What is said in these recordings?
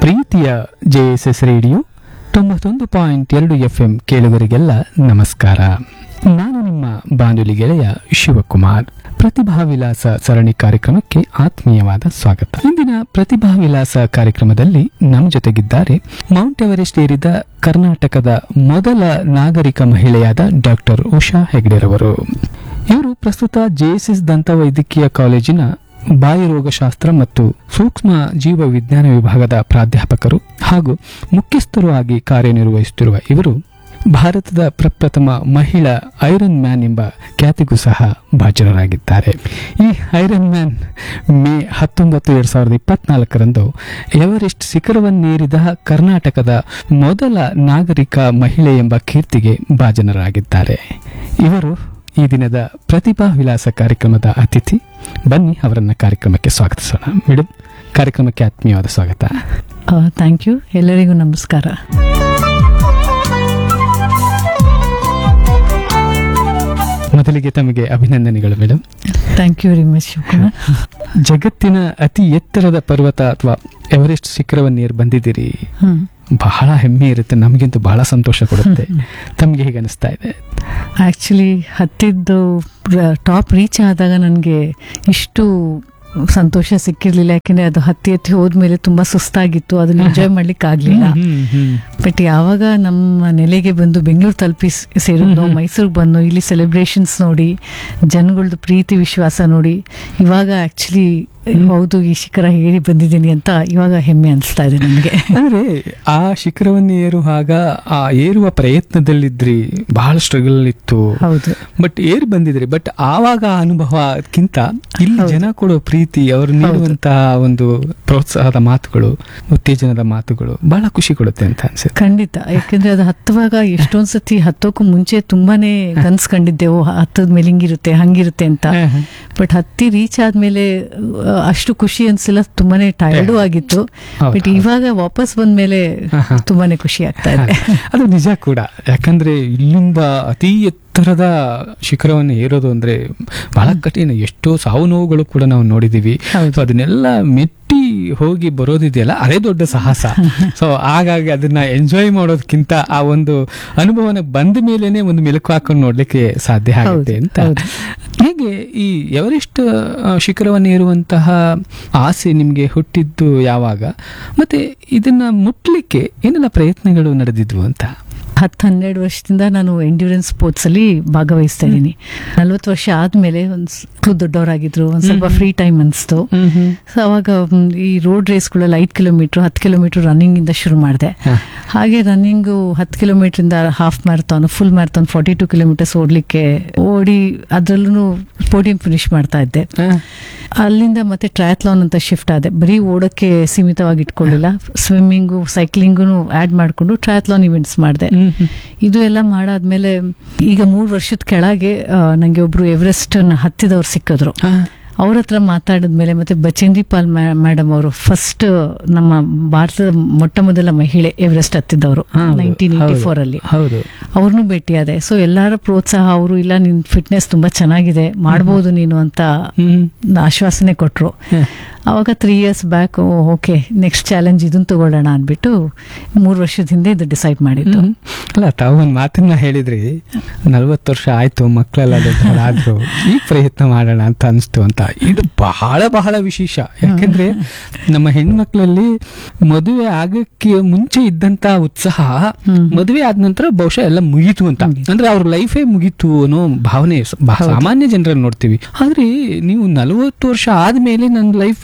ಪ್ರೀತಿಯ JSS radio ತೊಂಬತ್ತೊಂದು point ಎರಡು ಎಫ್ ಎಂ ಕೇಳುಗರಿಗೆಲ್ಲ ನಮಸ್ಕಾರ ನಾನು ನಿಮ್ಮ ಬಾನುಲಿ ಗೆಳೆಯ ಶಿವಕುಮಾರ್ ಪ್ರತಿಭಾ ವಿಲಾಸ ಸರಣಿ ಕಾರ್ಯಕ್ರಮಕ್ಕೆ ಆತ್ಮೀಯವಾದ ಸ್ವಾಗತ ಇಂದಿನ ಪ್ರತಿಭಾ ವಿಲಾಸ ಕಾರ್ಯಕ್ರಮದಲ್ಲಿ ನಮ್ಮ ಜೊತೆಗಿದ್ದಾರೆ ಮೌಂಟ್ ಎವರೆಸ್ಟ್ ಏರಿದ ಕರ್ನಾಟಕದ ಮೊದಲ ನಾಗರಿಕ ಮಹಿಳೆಯಾದ ಡಾಕ್ಟರ್ ಉಷಾ ಹೆಗ್ಡೆರವರು ಇವರು ಪ್ರಸ್ತುತ ಜೆಎಸ್ಎಸ್ ದಂತವೈದ್ಯಕೀಯ ಕಾಲೇಜಿನ ಬಾಯಿ ರೋಗಶಾಸ್ತ್ರ ಮತ್ತು ಸೂಕ್ಷ್ಮ ಜೀವ ವಿಜ್ಞಾನ ವಿಭಾಗದ ಪ್ರಾಧ್ಯಾಪಕರು ಹಾಗೂ ಮುಖ್ಯಸ್ಥರು ಆಗಿ ಕಾರ್ಯನಿರ್ವಹಿಸುತ್ತಿರುವ ಇವರು ಭಾರತದ ಪ್ರಪ್ರಥಮ ಮಹಿಳಾ ಐರನ್ ಮ್ಯಾನ್ ಎಂಬ ಖ್ಯಾತಿಗೂ ಸಹ ಭಾಜನರಾಗಿದ್ದಾರೆ ಈ ಐರನ್ ಮ್ಯಾನ್ ಮೇ ಹತ್ತೊಂಬತ್ತು ಎರಡ್ ಸಾವಿರದ ಇಪ್ಪತ್ನಾಲ್ಕರಂದು ಎವರೆಸ್ಟ್ ಶಿಖರವನ್ನೇರಿದ ಕರ್ನಾಟಕದ ಮೊದಲ ನಾಗರಿಕ ಮಹಿಳೆ ಎಂಬ ಕೀರ್ತಿಗೆ ಭಾಜನರಾಗಿದ್ದಾರೆ ಇವರು ಈ ದಿನದ ಪ್ರತಿಭಾ ವಿಲಾಸ ಕಾರ್ಯಕ್ರಮದ ಅತಿಥಿ ಬನ್ನಿ ಅವರನ್ನ ಕಾರ್ಯಕ್ರಮಕ್ಕೆ ಸ್ವಾಗತಿಸೋಣ ಮೇಡಮ್ ಕಾರ್ಯಕ್ರಮಕ್ಕೆ ಆತ್ಮೀಯವಾದ ಸ್ವಾಗತ ಥ್ಯಾಂಕ್ ಯು ಎಲ್ಲರಿಗೂ ನಮಸ್ಕಾರ ಮೊದಲಿಗೆ ತಮಗೆ ಅಭಿನಂದನೆಗಳು madam thank you very much Shivakumar ಜಗತ್ತಿನ ಅತಿ ಎತ್ತರದ ಪರ್ವತ ಅಥವಾ ಎವರೆಸ್ಟ್ ಶಿಖರವನ್ನೇರಿ ಬಂದಿದ್ದೀರಿ ಹ್ಮ್. ಬಹಳ ಹೆಮ್ಮೆ ಇರುತ್ತೆ ನಮಗಂತೂ ಬಹಳ ಸಂತೋಷ ಕೊಡುತ್ತೆ ತಮಗೆ ಹೇಗೆ ಅನಿಸ್ತಾ ಇದೆ ಆ್ಯಕ್ಚುಲಿ ಹತ್ತಿದ್ದು ಟಾಪ್ ರೀಚ್ ಆದಾಗ ನನಗೆ ಇಷ್ಟು ಸಂತೋಷ ಸಿಕ್ಕಿರ್ಲಿಲ್ಲ ಯಾಕೆಂದ್ರೆ ಅದು ಹತ್ತಿ ಹತ್ತಿ ಹೋದ್ಮೇಲೆ ತುಂಬಾ ಸುಸ್ತಾಗಿತ್ತು ಅದನ್ನ ಎಂಜಾಯ್ ಮಾಡ್ಲಿಕ್ಕೆ ಆಗ್ಲಿಲ್ಲ ಬಟ್ ಯಾವಾಗ ನಮ್ಮ ನೆಲೆಗೆ ಬಂದು ಬೆಂಗಳೂರು ತಲುಪಿ ಸ್- ಸೇರಿದ್ನೋ ಮೈಸೂರಿಗೆ ಬಂದು ಇಲ್ಲಿ ಸೆಲೆಬ್ರೇಷನ್ಸ್ ನೋಡಿ ಜನಗಳದ್ದು ಪ್ರೀತಿ ವಿಶ್ವಾಸ ನೋಡಿ ಇವಾಗ ಆಕ್ಚುಲಿ ಹೌದು ಈ ಶಿಖರ ಏರಿ ಬಂದಿದ್ದೀನಿ ಅಂತ ಇವಾಗ ಹೆಮ್ಮೆ ಅನಿಸ್ತಾ ಇದೆ ನನಗೆ ಅಂದ್ರೆ ಆ ಶಿಖರವನ್ನು ಏರುವಾಗ ಆ ಏರುವ ಪ್ರಯತ್ನದಲ್ಲಿದ್ರಿ ಬಹಳ ಸ್ಟ್ರಗಲ್ ಇತ್ತು ಹೌದು ಬಟ್ ಏರ್ ಬಂದಿದ್ರಿ ಬಟ್ ಆವಾಗ ಆ ಅನುಭವಕ್ಕಿಂತ ಇಲ್ಲಿ ಜನ ಕೊಡೋ ಪ್ರೀತಿ ಅವರು ನೀಡುವಂತಹ ಒಂದು ಪ್ರೋತ್ಸಾಹದ ಮಾತುಗಳು ಉತ್ತೇಜನದ ಮಾತುಗಳು ಬಹಳ ಖುಷಿ ಕೊಡುತ್ತೆ ಅಂತ ಅನ್ಸುತ್ತೆ ಖಂಡಿತ ಯಾಕೆಂದ್ರೆ ಅದು ಹತ್ತುವಾಗ ಎಷ್ಟೊಂದ್ ಸತಿ ಹತ್ತೋಕು ಮುಂಚೆ ತುಂಬಾನೇ ಕನ್ಸ್ ಕಂಡಿದ್ದೆವು ಹತ್ತದ ಮೇಲೆ ಹಿಂಗಿರುತ್ತೆ ಹಂಗಿರುತ್ತೆ ಅಂತ ಬಟ್ ಹತ್ತಿ ರೀಚ್ ಆದ್ಮೇಲೆ ಆ, ಅಷ್ಟು ಖುಷಿ ಅನ್ಸಿಲ್ಲ ತುಂಬಾನೇ ಟೈರ್ಡು ಆಗಿತ್ತು ಹೌದು, ಬಟ್ ಇವಾಗ ವಾಪಸ್ ಬಂದ್ಮೇಲೆ ತುಂಬಾನೇ ಖುಷಿ ಆಗ್ತಾ ಇದೆ ಅದು ನಿಜ ಕೂಡ ಯಾಕಂದ್ರೆ ಇಲ್ಲಿಂದ ಅತಿ ಎತ್ತರದ ಶಿಖರವನ್ನು ಏರೋದು ಅಂದ್ರೆ ಬಹಳ ಕಠಿಣ ಎಷ್ಟೋ ಸಾವು ನೋವುಗಳು ಕೂಡ ನಾವು ನೋಡಿದೀವಿ ಹೌದು. ಸೊ ಅದನ್ನೆಲ್ಲ ಮೆಟ್ಟಿ ಹೋಗಿ ಬರೋದಿದೆಯಲ್ಲ ಅದೇ ದೊಡ್ಡ ಸಾಹಸ ಸೊ ಹಾಗಾಗಿ ಅದನ್ನ ಎಂಜಾಯ್ ಮಾಡೋದಕ್ಕಿಂತ ಆ ಒಂದು ಅನುಭವನ ಬಂದ ಮೇಲೇನೆ ಒಂದು ಮೆಲುಕು ಹಾಕೊಂಡು ನೋಡ್ಲಿಕ್ಕೆ ಸಾಧ್ಯ ಆಗುತ್ತೆ ಹೌದು, ಅಂತ ಹೌದು. ಹೇಗೆ ಈ ಎವರೆಸ್ಟ್ ಆ, ಶಿಖರವನ್ನು ಏರುವಂತಹ ಆಸೆ ನಿಮ್ಗೆ ಹುಟ್ಟಿದ್ದು ಯಾವಾಗ ಮತ್ತೆ ಇದನ್ನ ಮುಟ್ಲಿಕ್ಕೆ ಏನೆಲ್ಲ ಪ್ರಯತ್ನಗಳು ನಡೆದಿದ್ವು ಅಂತ ಹತ್ತು ಹನ್ನೆರಡು ವರ್ಷದಿಂದ ನಾನು ಎಂಡ್ಯೂರೆನ್ಸ್ ಸ್ಪೋರ್ಟ್ಸ್ ಅಲ್ಲಿ ಭಾಗವಹಿಸ್ತಾ ಇದ್ದೀನಿ ನಲ್ವತ್ತು ವರ್ಷ ಆದ್ಮೇಲೆ ಒಂದ್ ಸ್ವಲ್ಪ ದೊಡ್ಡವರಾಗಿದ್ರು ಒಂದ್ ಸ್ವಲ್ಪ ಫ್ರೀ ಟೈಮ್ ಅನಿಸ್ತು ಸೊ ಅವಾಗ ಮ್, ಈ ರೋಡ್ ರೇಸ್ಗಳಲ್ಲಿ ಐದು ಕಿಲೋಮೀಟರ್ ಹತ್ತು ಕಿಲೋಮೀಟರ್ ರನ್ನಿಂಗ್ ಇಂದ ಶುರು ಮಾಡಿದೆ ಹ. ಹಾಗೆ ರನ್ನಿಂಗು ಹತ್ತು ಕಿಲೋಮೀಟರ್ ಇಂದ half marathon full marathon forty two kilometres ಓಡ್ಲಿಕ್ಕೆ ಓಡಿ ಅದ್ರಲ್ಲೂ ಪೋಡಿಯಂ ಫಿನಿಶ್ ಮಾಡ್ತಾ ಇದ್ದೆ ಅಲ್ಲಿಂದ ಮತ್ತೆ ಟ್ರಯಾಥ್ಲಾನ್ ಅಂತ ಶಿಫ್ಟ್ ಆದೆ ಬರೀ ಓಡಕ್ಕೆ ಸೀಮಿತವಾಗಿ ಇಟ್ಕೊಳ್ಳಿಲ್ಲ ಸ್ವಿಮ್ಮಿಂಗು ಸೈಕ್ಲಿಂಗು ಆಡ್ ಮಾಡಿಕೊಂಡು ಟ್ರಯಾಥ್ಲಾನ್ ಇವೆಂಟ್ಸ್ ಮಾಡಿದೆ ಇದು ಎಲ್ಲ ಮಾಡಾದ್ಮೇಲೆ ಈಗ ಮೂರು ವರ್ಷದ ಕೆಳಗೆ ಆ, ನಂಗೆ ಒಬ್ರು ಎವರೆಸ್ಟ್ ಹತ್ತಿದವ್ರು ಸಿಕ್ಕಿದ್ರು ಅವ್ರ ಹತ್ರ ಮಾತಾಡಿದ್ಮೇಲೆ ಮತ್ತೆ ಬಚೇಂದ್ರಿ ಪಾಲ್ ಮೇಡಮ್ ಅವರು ಫಸ್ಟ್ ನಮ್ಮ ಭಾರತದ ಮೊಟ್ಟ ಮೊದಲ ಮಹಿಳೆ ಎವರೆಸ್ಟ್ ಹತ್ತಿದ್ದವರು ನೈನ್ಟೀನ್ ಏಯ್ಟಿ ಫೋರ್ ಅಲ್ಲಿ ಹೌದು ಅವ್ರನ್ನೂ ಭೇಟಿಯಾದೆ ಸೊ ಎಲ್ಲರ ಪ್ರೋತ್ಸಾಹ ಅವರು ಇಲ್ಲ ನಿನ್ ಫಿಟ್ನೆಸ್ ತುಂಬಾ ಚೆನ್ನಾಗಿದೆ ಮಾಡ್ಬೋದು ನೀನು ಅಂತ ಆಶ್ವಾಸನೆ ಕೊಟ್ರು ಅವಾಗ three years back okay next challenge ಇದನ್ನ ತಗೊಳ್ಳೋಣ ಅಂದ್ಬಿಟ್ಟು ಮೂರು ವರ್ಷದ ಹಿಂದೆ ಇದು ಡಿಸೈಡ್ ಮಾಡಿದ್ದು ಹ್ಮ್. ಅಲ್ಲ ತಾವು ಒಂದು ಮಾತನ್ನ ಹೇಳಿದ್ರಿ ನಲ್ವತ್ತು ವರ್ಷ ಆಯ್ತು ಮಕ್ಕಳೆಲ್ಲ ದೊಡ್ಡವರಾದ್ರು ಈಗ ಪ್ರಯತ್ನ ಮಾಡೋಣ ಅಂತ ಅನಿಸ್ತು ಅಂತ ಇದು ಬಹಳ ಬಹಳ ವಿಶೇಷ ಯಾಕಂದ್ರೆ ನಮ್ಮ ಹೆಣ್ಮಕ್ಳಲ್ಲಿ ಮದುವೆ ಆಗಕ್ಕೆ ಮುಂಚೆ ಇದ್ದಂತ ಉತ್ಸಾಹ ಮದುವೆ ಆದ ನಂತರ ಬಹುಶಃ ಎಲ್ಲ ಮುಗೀತು ಅಂತ ಅಂದ್ರೆ ಅವ್ರ ಲೈಫೇ ಮುಗೀತು ಅನ್ನೋ ಭಾವನೆ ಸ- ಬಹ- ಸಾಮಾನ್ಯ ಜನರಲ್ಲಿ ನೋಡ್ತೀವಿ ಆದ್ರೆ ನೀವು ನಲವತ್ತು ವರ್ಷ ಆದ್ಮೇಲೆ ನನ್ನ ಲೈಫ್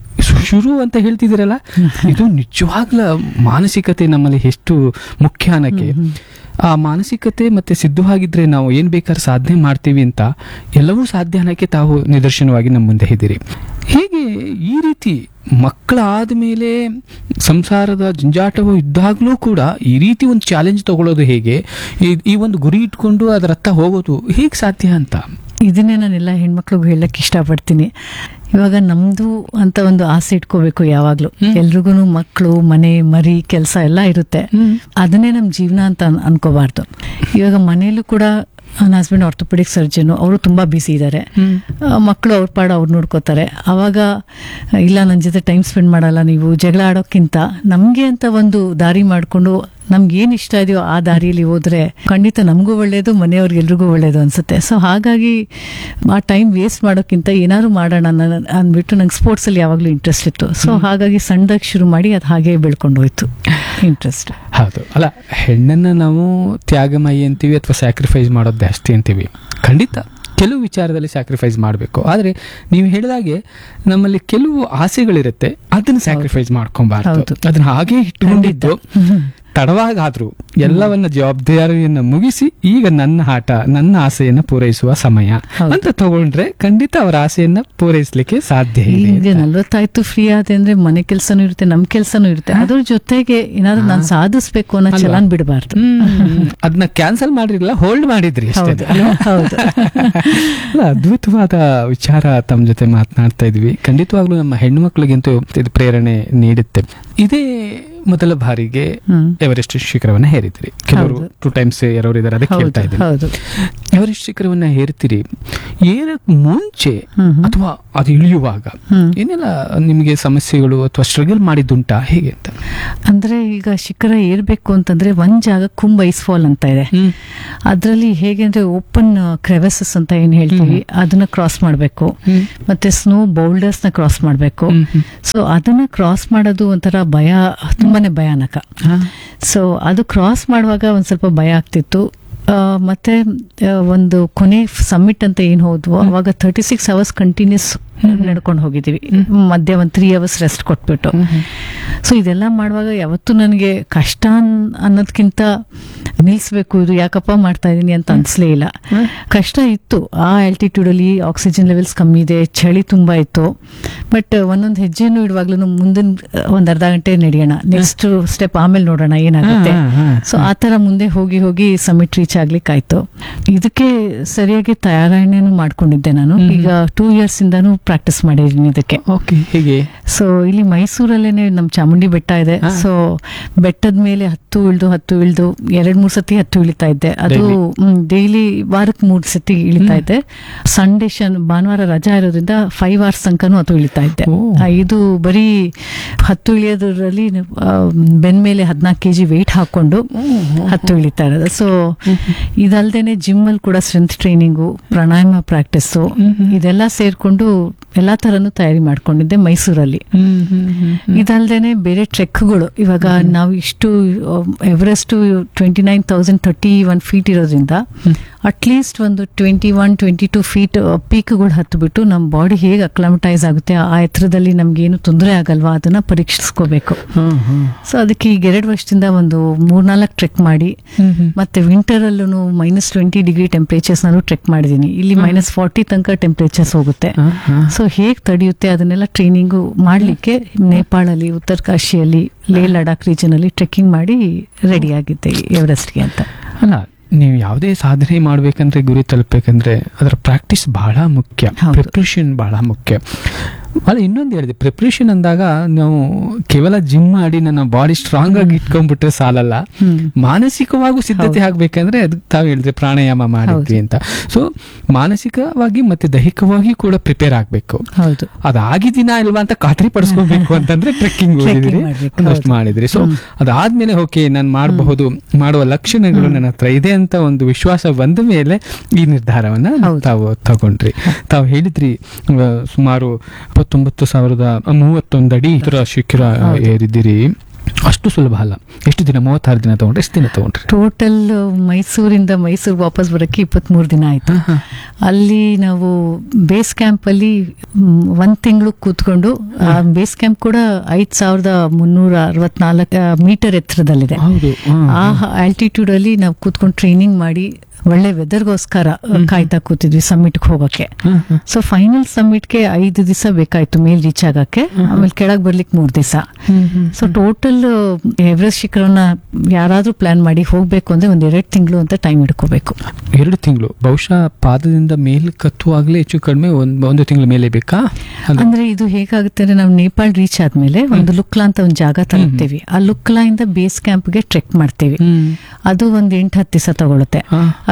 ಶುರು ಅಂತ ಹೇಳ್ತಿದ್ದೀರಲ್ಲ ಇದು ನಿಜವಾಗ್ಲ ಮಾನಸಿಕತೆ ನಮ್ಮಲ್ಲಿ ಎಷ್ಟು ಮುಖ್ಯ ಅನ್ನಕ್ಕೆ ಆ ಮಾನಸಿಕತೆ ಮತ್ತೆ ಸಿದ್ಧವಾಗಿದ್ರೆ ನಾವು ಏನ್ ಬೇಕಾದ್ರೆ ಸಾಧನೆ ಮಾಡ್ತೀವಿ ಅಂತ ಎಲ್ಲವೂ ಸಾಧ್ಯ ಅನ್ನಕ್ಕೆ ತಾವು ನಿದರ್ಶನವಾಗಿ ನಮ್ಮ ಮುಂದೆ ಇದ್ದೀರಿ ಹೇಗೆ ಈ ರೀತಿ ಮಕ್ಕಳಾದ ಮೇಲೆ ಸಂಸಾರದ ಜಂಜಾಟವು ಇದ್ದಾಗಲೂ ಕೂಡ ಈ ರೀತಿ ಒಂದು ಚಾಲೆಂಜ್ ತಗೊಳ್ಳೋದು ಹೇಗೆ ಈ- ಈ ಒಂದು ಗುರಿ ಇಟ್ಕೊಂಡು ಅದರತ್ತ ಹೋಗೋದು ಹೇಗೆ ಸಾಧ್ಯ ಅಂತ ಇದನ್ನೇ ನಾನೆಲ್ಲ ಹೆಣ್ಮಕ್ಳಿಗೂ ಹೇಳಕ್ ಇಷ್ಟಪಡ್ತೀನಿ ಇವಾಗ ನಮ್ದು ಅಂತ ಒಂದು ಆಸೆ ಇಟ್ಕೋಬೇಕು ಯಾವಾಗ್ಲೂ ಎಲ್ರಿಗೂ ಮಕ್ಕಳು ಮನೆ ಮರಿ ಕೆಲಸ ಎಲ್ಲ ಇರುತ್ತೆ ಅದನ್ನೇ ನಮ್ ಜೀವನ ಅಂತ ಅನ್- ಅನ್ಕೋಬಾರ್ದು ಇವಾಗ ಮನೇಲೂ ಕೂಡ ನನ್ನ ಹಸ್ಬೆಂಡ್ ಆರ್ಥೋಪೆಡಿಕ್ ಸರ್ಜನ್ ಅವರು ತುಂಬಾ ಬಿಸಿ ಇದ್ದಾರೆ ಮಕ್ಕಳು ಅವ್ರ ಪಾಡ ಅವ್ರು ನೋಡ್ಕೋತಾರೆ ಅವಾಗ ಇಲ್ಲ ನನ್ನ ಜೊತೆ ಟೈಮ್ ಸ್ಪೆಂಡ್ ಮಾಡಲ್ಲ ನೀವು ಜಗಳ ಆಡೋಕ್ಕಿಂತ ನಮಗೆ ಅಂತ ಒಂದು ದಾರಿ ಮಾಡಿಕೊಂಡು ನಮ್ಗೆ ಏನ್ ಇಷ್ಟ ಇದೆಯೋ ಆ ದಾರಿಯಲ್ಲಿ ಹೋದ್ರೆ ಖಂಡಿತ ನಮಗೂ ಒಳ್ಳೇದು ಮನೆಯವ್ರಿಗೆ ಎಲ್ರಿಗೂ ಒಳ್ಳೇದು ಅನ್ಸುತ್ತೆ ಸೊ ಹಾಗಾಗಿ ಆ ಟೈಮ್ ವೇಸ್ಟ್ ಮಾಡೋಕ್ಕಿಂತ ಏನಾದ್ರು ಮಾಡೋಣ ನನ್ನ ಅಂದ್ಬಿಟ್ಟು ನಂಗೆ ಸ್ಪೋರ್ಟ್ಸ್ ಅಲ್ಲಿ ಯಾವಾಗಲೂ ಇಂಟ್ರೆಸ್ಟ್ ಇತ್ತು ಸೊ ಹಾಗಾಗಿ ಸಣ್ಣದಾಗಿ ಶುರು ಮಾಡಿ ಅದು ಹಾಗೆ ಬೆಳ್ಕೊಂಡು ಹೋಯ್ತು ಇಂಟ್ರೆಸ್ಟ್ ಹೌದು ಅಲ್ಲ ಹೆಣ್ಣನ್ನ ನಾವು ತ್ಯಾಗಮಯಿ ಅಂತೀವಿ ಅಥವಾ ಸ್ಯಾಕ್ರಿಫೈಸ್ ಮಾಡೋದು ಜಾಸ್ತಿ ಅಂತೀವಿ ಖಂಡಿತ ಕೆಲವು ವಿಚಾರದಲ್ಲಿ ಸ್ಯಾಕ್ರಿಫೈಸ್ ಮಾಡಬೇಕು ಆದರೆ ನೀವು ಹೇಳಿದಾಗೆ ನಮ್ಮಲ್ಲಿ ಕೆಲವು ಆಸೆಗಳಿರುತ್ತೆ ಅದನ್ನ ಸ್ಯಾಕ್ರಿಫೈಸ್ ಮಾಡ್ಕೊಬಾರ್ದು ಹೌದು. ಅದನ್ನ ಹಾಗೆ ಇಟ್ಟುಕೊಂಡಿದ್ದು ತಡವಾಗಾದ್ರೂ ಎಲ್ಲವನ್ನ ಜವಾಬ್ದಾರಿಯನ್ನ ಮುಗಿಸಿ ಈಗ ನನ್ನ ಆಟ ನನ್ನ ಆಸೆಯನ್ನ ಪೂರೈಸುವ ಸಮಯ ಹೌದು. ಅಂತ ತಗೊಂಡ್ರೆ ಖಂಡಿತ ಅವರ ಆಸೆಯನ್ನ ಪೂರೈಸಲಿಕ್ಕೆ ಸಾಧ್ಯ ಇದೆ ಈಗ ನಲ್ವತ್ತಾಯ್ತು ಫ್ರೀ ಆದ ಅಂದ್ರೆ ಮನೆ ಕೆಲಸನೂ ಇರುತ್ತೆ ನಮ್ ಕೆಲಸನೂ ಇರುತ್ತೆ ಅದ್ರ ಜೊತೆಗೆ ಏನಾದ್ರು ನಾನು ಸಾಧಿಸ್ಬೇಕು ಅನ್ನೋ ಅಲ್ವಾ? ಚಲನ್ ಬಿಡಬಾರ್ದು ಅದನ್ನ ಕ್ಯಾನ್ಸಲ್ ಮಾಡಿರಲಿಲ್ಲ ಹೋಲ್ಡ್ ಮಾಡಿದ್ರಿ ಅಷ್ಟೇ ಹೌದು ಹೌದು ಅಲ್ಲ, ಅದ್ಭುತವಾದ ವಿಚಾರ ತಮ್ಮ ಜೊತೆ ಮಾತನಾಡ್ತಾ ಇದ್ವಿ ಖಂಡಿತವಾಗ್ಲೂ ನಮ್ಮ ಹೆಣ್ಣು ಮಕ್ಕಳಿಗಂತೂ ಇದು ಪ್ರೇರಣೆ ನೀಡುತ್ತೆ ಇದೇ ಮೊದಲ ಬಾರಿಗೆ ಹ್ಮ್. ಎವರೆಸ್ಟ್ ಶಿಖರವನ್ನ ಹೇರಿದ್ರಿ ಕೆಲವರು ಹೌದು. ಟೂ ಟೈಮ್ಸ್ ಯಾರವರು ಇದಾರೆ ಅದಕ್ಕೆ ಹೇಳ್ತಾ ಹೌದು ಇದ್ದೀನಿ ಹೌದು ಎವರೆಸ್ಟ್ ಶಿಖರವನ್ನ ಹೇರ್ತೀರಿ ಏರಕ್ ಮುಂಚೆ ಹ್ಮ್ ಹ್ಮ್. ಅಥವಾ ಅದು ಇಳಿಯುವಾಗ ಹ್ಮ್. ಏನೆಲ್ಲ ನಿಮಗೆ ಸಮಸ್ಯೆಗಳು ಅಥವಾ ಸ್ಟ್ರಗಲ್ ಮಾಡಿದ್ದುಂಟಾ ಹೇಗೆ ಅಂತ ಅಂದ್ರೆ ಈಗ ಶಿಖರ ಏರ್ಬೇಕು ಅಂತಂದ್ರೆ ಒಂದ್ ಜಾಗ ಕುಂಬ್ ಐಸ್ ಫಾಲ್ ಅಂತ ಇದೆ ಅದ್ರಲ್ಲಿ ಹೇಗೆ ಅಂದ್ರೆ ಓಪನ್ ಕ್ರೆವೆಸಸ್ ಅಂತ ಏನ್ ಹೇಳ್ತೀವಿ ಅದನ್ನ ಕ್ರಾಸ್ ಮಾಡಬೇಕು ಮತ್ತೆ ಸ್ನೋ ಬೌಲ್ಡರ್ಸ್ ನ ಕ್ರಾಸ್ ಮಾಡಬೇಕು ಸೊ ಅದನ್ನ ಕ್ರಾಸ್ ಮಾಡೋದು ಒಂಥರ ಭಯ ತುಂಬಾನೇ ಭಯಾನಕ ಸೊ ಅದು ಕ್ರಾಸ್ ಮಾಡುವಾಗ ಒಂದ್ ಸ್ವಲ್ಪ ಭಯ ಆಗ್ತಿತ್ತು ಆ, ಮತ್ತೆ ಆ, ಒಂದು ಕೊನೆ ಸಮ್ಮಿಟ್ ಅಂತ ಏನ್ ಹೋದ್ವು ಅವಾಗ ತರ್ಟಿ ಸಿಕ್ಸ್ ಅವರ್ಸ್ ಕಂಟಿನ್ಯೂಸ್ ನಡ್ಕೊಂಡು ಹೋಗಿದ್ದೀವಿ ಮಧ್ಯೆ ಒಂದು ತ್ರೀ ಅವರ್ಸ್ ರೆಸ್ಟ್ ಕೊಟ್ಬಿಟ್ಟು ಸೊ ಇದೆಲ್ಲ ಮಾಡುವಾಗ ಯಾವತ್ತೂ ನನಗೆ ಕಷ್ಟ ಅನ್- ಅನ್ನೋದ್ಕಿಂತ ನಿಲ್ಲಿಸ್ಬೇಕು ಇದು ಯಾಕಪ್ಪ ಮಾಡ್ತಾ ಇದೀನಿ ಅಂತ ಅನ್ಸ್ಲೇ ಇಲ್ಲ ಕಷ್ಟ ಇತ್ತು ಆ ಆಲ್ಟಿಟ್ಯೂಡ್ ಅಲ್ಲಿ ಆಕ್ಸಿಜನ್ ಲೆವೆಲ್ಸ್ ಕಮ್ಮಿ ಇದೆ ಚಳಿ ತುಂಬಾ ಇತ್ತು ಬಟ್ ಒಂದೊಂದು ಹೆಜ್ಜೆನೂ ಇಡುವಾಗ್ಲೂ ಮುಂದಿನ ಒಂದ್ ಅರ್ಧ ಗಂಟೆ ನಡೆಯೋಣ ನೆಕ್ಸ್ಟ್ ಸ್ಟೆಪ್ ಆಮೇಲೆ ನೋಡೋಣ ಏನಾಗುತ್ತೆ ಹಾ, ಹಾ, ಹಾ. ಸೊ ಆ ತರ ಮುಂದೆ ಹೋಗಿ ಹೋಗಿ ಸಮಿಟ್ ರೀಚ್ ಆಗ್ಲಿಕ್ಕಾಯ್ತು ಇದಕ್ಕೆ ಸರಿಯಾಗಿ ತಯಾರಣೆನೂ ಮಾಡ್ಕೊಂಡಿದ್ದೆ ನಾನು ಈಗ ಟೂ ಇಯರ್ಸ್ ಇಂದಾನು ಪ್ರಾಕ್ಟೀಸ್ ಮಾಡಿದ್ದೀನಿ ಇದಕ್ಕೆ ಓಕೆ ಹೇಗೆ ಸೊ ಇಲ್ಲಿ ಮೈಸೂರಲ್ಲೇನೆ ನಮ್ ಚಾಮುಂಡಿ ಬೆಟ್ಟ ಇದೆ ಹಾ. ಸೊ ಬೆಟ್ಟದ ಮೇಲೆ ಹತ್ತು ಇಳ್ದು ಹತ್ತು ಇಳ್ದು ಎರಡ್ ಮೂರ್ ಸತಿ ಹತ್ತು ಇಳಿತಾ ಇದ್ದೆ ಅದು Daily? ಡೈಲಿ ವಾರಕ್ಕೆ ಮೂರ್ ಸತಿ ಇಳಿತಾ ಇದ್ದೆ ಸಂಡೇ ಶನ್ ಭಾನುವಾರ ರಜಾ ಇರೋದ್ರಿಂದ ಫೈವ್ ಅವರ್ಸ್ ತನಕನೂ ಅದು ಇಳಿತಾ ಇದ್ದೆ ಓ. ಆ, ಇದು ಬರೀ ಹತ್ತು ಇಳಿಯೋದ್ರಲ್ಲಿ ಆ, ಬೆನ್ ಮೇಲೆ ಹದಿನಾಲ್ಕು ಕೆಜಿ ವೆಯ್ಟ್ ಹಾಕೊಂಡು ಹತ್ತು ಇಳಿತಾ ಇರೋದು ಸೊ ಇದಲ್ದೇನೆ ಜಿಮ್ ಅಲ್ಲಿ ಕೂಡ ಸ್ಟ್ರೆಂತ್ ಟ್ರೈನಿಂಗು ಪ್ರಾಣಾಯಾಮ ಪ್ರಾಕ್ಟೀಸು ಇದೆಲ್ಲ ಸೇರ್ಕೊಂಡು ಎಲ್ಲಾ ತರನು ತಯಾರಿ ಮಾಡ್ಕೊಂಡಿದ್ದೆ ಮೈಸೂರಲ್ಲಿ ಇದಲ್ದೇನೆ ಬೇರೆ ಟ್ರೆಕ್ಗಳು ಇವಾಗ ನಾವು ಇಷ್ಟು Everest twenty nine thousand thirty one feet ಇರೋದ್ರಿಂದ ಅಟ್ಲೀಸ್ಟ್ ಒಂದು twenty one twenty two feet ಪೀಕ್ಗಳು ಹತ್ಬಿಟ್ಟು ನಮ್ಮ ಬಾಡಿ ಹೇಗೆ ಅಕ್ಲಮಟೈಸ್ ಆಗುತ್ತೆ ಆ ಎತ್ತರದಲ್ಲಿ ನಮ್ಗೇನು ತೊಂದರೆ ಆಗಲ್ವಾ ಅದನ್ನ ಪರೀಕ್ಷಿಸ್ಕೋಬೇಕು ಸೊ ಅದಕ್ಕೆ ಈಗ ಎರಡು ವರ್ಷದಿಂದ ಒಂದು ಮೂರ್ನಾಲ್ಕು ಟ್ರೆಕ್ ಮಾಡಿ ಮತ್ತೆ ವಿಂಟರ್ ಅಲ್ಲೂ ಮೈನಸ್ ಟ್ವೆಂಟಿ ಡಿಗ್ರಿ ಟೆಂಪರೇಚರ್ಸ್ ನಾನು ಟ್ರೆಕ್ ಮಾಡಿದ್ದೀನಿ ಇಲ್ಲಿ ಮೈನಸ್ ಫಾರ್ಟಿ ತನಕ ಟೆಂಪರೇಚರ್ಸ್ ಹೋಗುತ್ತೆ ಸೊ ಹೇಗೆ ತಡೆಯುತ್ತೆ ಅದನ್ನೆಲ್ಲ ಟ್ರೈನಿಂಗು ಮಾಡಲಿಕ್ಕೆ ನೇಪಾಳಲ್ಲಿ ಉತ್ತರ ಕಾಶಿಯಲ್ಲಿ ಲೇ ಲಡಾಖ್ ರೀಜನ್ ಅಲ್ಲಿ ಟ್ರೆಕ್ಕಿಂಗ್ ಮಾಡಿ ರೆಡಿ ಆಗಿದ್ದೆ ಎವರೆಸ್ಟ್ಗೆ ಅಂತ ಅಲ್ಲ ನೀವು ಯಾವುದೇ ಸಾಧನೆ ಮಾಡ್ಬೇಕಂದ್ರೆ ಗುರಿ ತಲುಪಬೇಕಂದ್ರೆ ಅದರ ಪ್ರಾಕ್ಟೀಸ್ ಬಹಳ ಮುಖ್ಯ ಹೌದು. ಪ್ರಿಪ್ರೇಷನ್ ಬಹಳ ಮುಖ್ಯ ಅಲ್ಲ ಇನ್ನೊಂದು ಹೇಳಿದೆ ಪ್ರಿಪ್ರೇಷನ್ ಅಂದಾಗ ನಾವು ಕೇವಲ ಜಿಮ್ ಮಾಡಿ ನನ್ನ ಬಾಡಿ ಸ್ಟ್ರಾಂಗ್ ಆಗಿ ಇಟ್ಕೊಂಡ್ಬಿಟ್ರೆ ಸಾಲಲ್ಲ ಹ್ಮ್. ಮಾನಸಿಕವಾಗೂ ಸಿದ್ಧತೆ ಹೌದು. ಆಗ್ಬೇಕಂದ್ರೆ ಅದಕ್ಕೆ ತಾವು ಹೇಳಿದ್ರೆ ಪ್ರಾಣಾಯಾಮ ಮಾಡಿದ್ವಿ ಅಂತ ಸೊ ಮಾನಸಿಕವಾಗಿ ಮತ್ತೆ ದೈಹಿಕವಾಗಿ ಕೂಡ ಪ್ರಿಪೇರ್ ಆಗ್ಬೇಕು ಹೌದು ಅದಾಗಿದ್ದೀನಾ ಇಲ್ವಾ ಅಂತ ಖಾತ್ರಿ ಪಡಿಸ್ಕೋಬೇಕು ಅಂತಂದ್ರೆ ಟ್ರೆಕ್ಕಿಂಗ್ Trekking ಓದಿದ್ರಿ ಮಾಡ್ಬೇಕು, ಒಂದಷ್ಟು ಹೌದು. ಮಾಡಿದ್ರಿ ಸೊ ಹ್ಮ್. ಅದಾದ್ಮೇಲೆ ಓಕೆ ನಾನು ಮಾಡಬಹುದು ಮಾಡುವ ಲಕ್ಷಣಗಳು ನನ್ನ ಹತ್ರ ಇದೆ ಅಂತ ಒಂದು ವಿಶ್ವಾಸ ಬಂದ ಮೇಲೆ ಈ ನಿರ್ಧಾರವನ್ನ ಹೌದು. ತಾವು ತಗೊಂಡ್ರಿ ತಾವು ಹೇಳಿದ್ರಿ ಆ, ಸುಮಾರು ಇಪ್ಪತ್ತೊಂಬತ್ತು ಸಾವಿರದ ಮೂವತ್ತೊಂದು ಅಡಿ ಎತ್ತರ ಶಿಖರ ಹೌದು. ಏರಿದಿರಿ ಅಷ್ಟು ಸುಲಭ ಅಲ್ಲ ಎಷ್ಟು ದಿನ ಮೂವತ್ತಾರು ದಿನ ತಗೊಂಡ್ರಿ ಎಷ್ಟು ದಿನ ತಗೊಂಡ್ರಿ ಟೋಟಲ್ ಮೈಸೂರಿಂದ ಮೈಸೂರು ವಾಪಸ್ ಬರೋಕ್ಕೆ ಇಪ್ಪತ್ಮೂರು ದಿನ ಆಯ್ತು ಅಲ್ಲಿ ನಾವು ಬೇಸ್ ಕ್ಯಾಂಪ್ ಅಲ್ಲಿ ಮ್, ಒಂದ್ ತಿಂಗಳು ಕೂತ್ಕೊಂಡು ಆ ಬೇಸ್ ಕ್ಯಾಂಪ್ ಕೂಡ ಐದ್ ಸಾವಿರದ ಮುನ್ನೂರ ಅರವತ್ನಾಲ್ಕು ಮೀಟರ್ ಎತ್ತರದಲ್ಲಿದೆ ಹೌದು ಆ ಆಲ್ಟಿಟ್ಯೂಡ್ ಅಲ್ಲಿ ನಾವು ಕೂತ್ಕೊಂಡು ಟ್ರೈನಿಂಗ್ ಮಾಡಿ ಒಳ್ಳೆ ವೆದರ್ಗೋಸ್ಕರ ಕಾಯ್ತಾ ಕೂತಿದ್ವಿ ಸಮ್ಮಿಟ್ಗೆ ಹೋಗೋಕೆ ಸೊ ಫೈನಲ್ ಸಮ್ಮಿಟ್ಗೆ ಐದು ದಿವಸ ಬೇಕಾಯ್ತು ಮೇಲ್ ರೀಚ್ ಆಗಕ್ಕೆ ಆಮೇಲೆ ಕೆಳಗ್ ಬರ್ಲಿಕ್ಕೆ ಮೂರ್ ದಿವಸ ಸೊ ಟೋಟಲ್ ಎವರೆಸ್ಟ್ ಶಿಖರನ್ನ ಯಾರಾದ್ರೂ ಪ್ಲಾನ್ ಮಾಡಿ ಹೋಗ್ಬೇಕು ಅಂದ್ರೆ ಒಂದ್ ಎರಡ್ ತಿಂಗಳು ಅಂತ ಟೈಮ್ ಇಟ್ಕೋಬೇಕು ಎರಡು ತಿಂಗಳು ಬಹುಶಃ ಪಾದದಿಂದ ಮೇಲ್ ಕತ್ತುವಾಗ್ಲೇ ಹೆಚ್ಚು ಕಡಿಮೆ ಒಂದ್ ಒಂದು ತಿಂಗಳ ಮೇಲೆ ಬೇಕಾ ಅಲ್ಲ ಅಂದ್ರೆ ಇದು ಹೇಗಾಗುತ್ತೆ ಅಂದ್ರೆ ನಾವು ನೇಪಾಳ ರೀಚ್ ಆದ್ಮೇಲೆ ಒಂದು ಲುಕ್ಲಾ ಅಂತ ಒಂದು ಜಾಗ ತಲುಪ್ತೀವಿ ಆ ಲುಕ್ಲಾ ಇಂದ ಬೇಸ್ ಕ್ಯಾಂಪ್ಗೆ ಟ್ರೆಕ್ ಮಾಡ್ತೀವಿ ಹ್ಮ್ ಅದು ಒಂದ್ ಎಂಟ್ ಹತ್ತು ದಿವಸ ತಗೊಳುತ್ತೆ ಹಾ. ಆ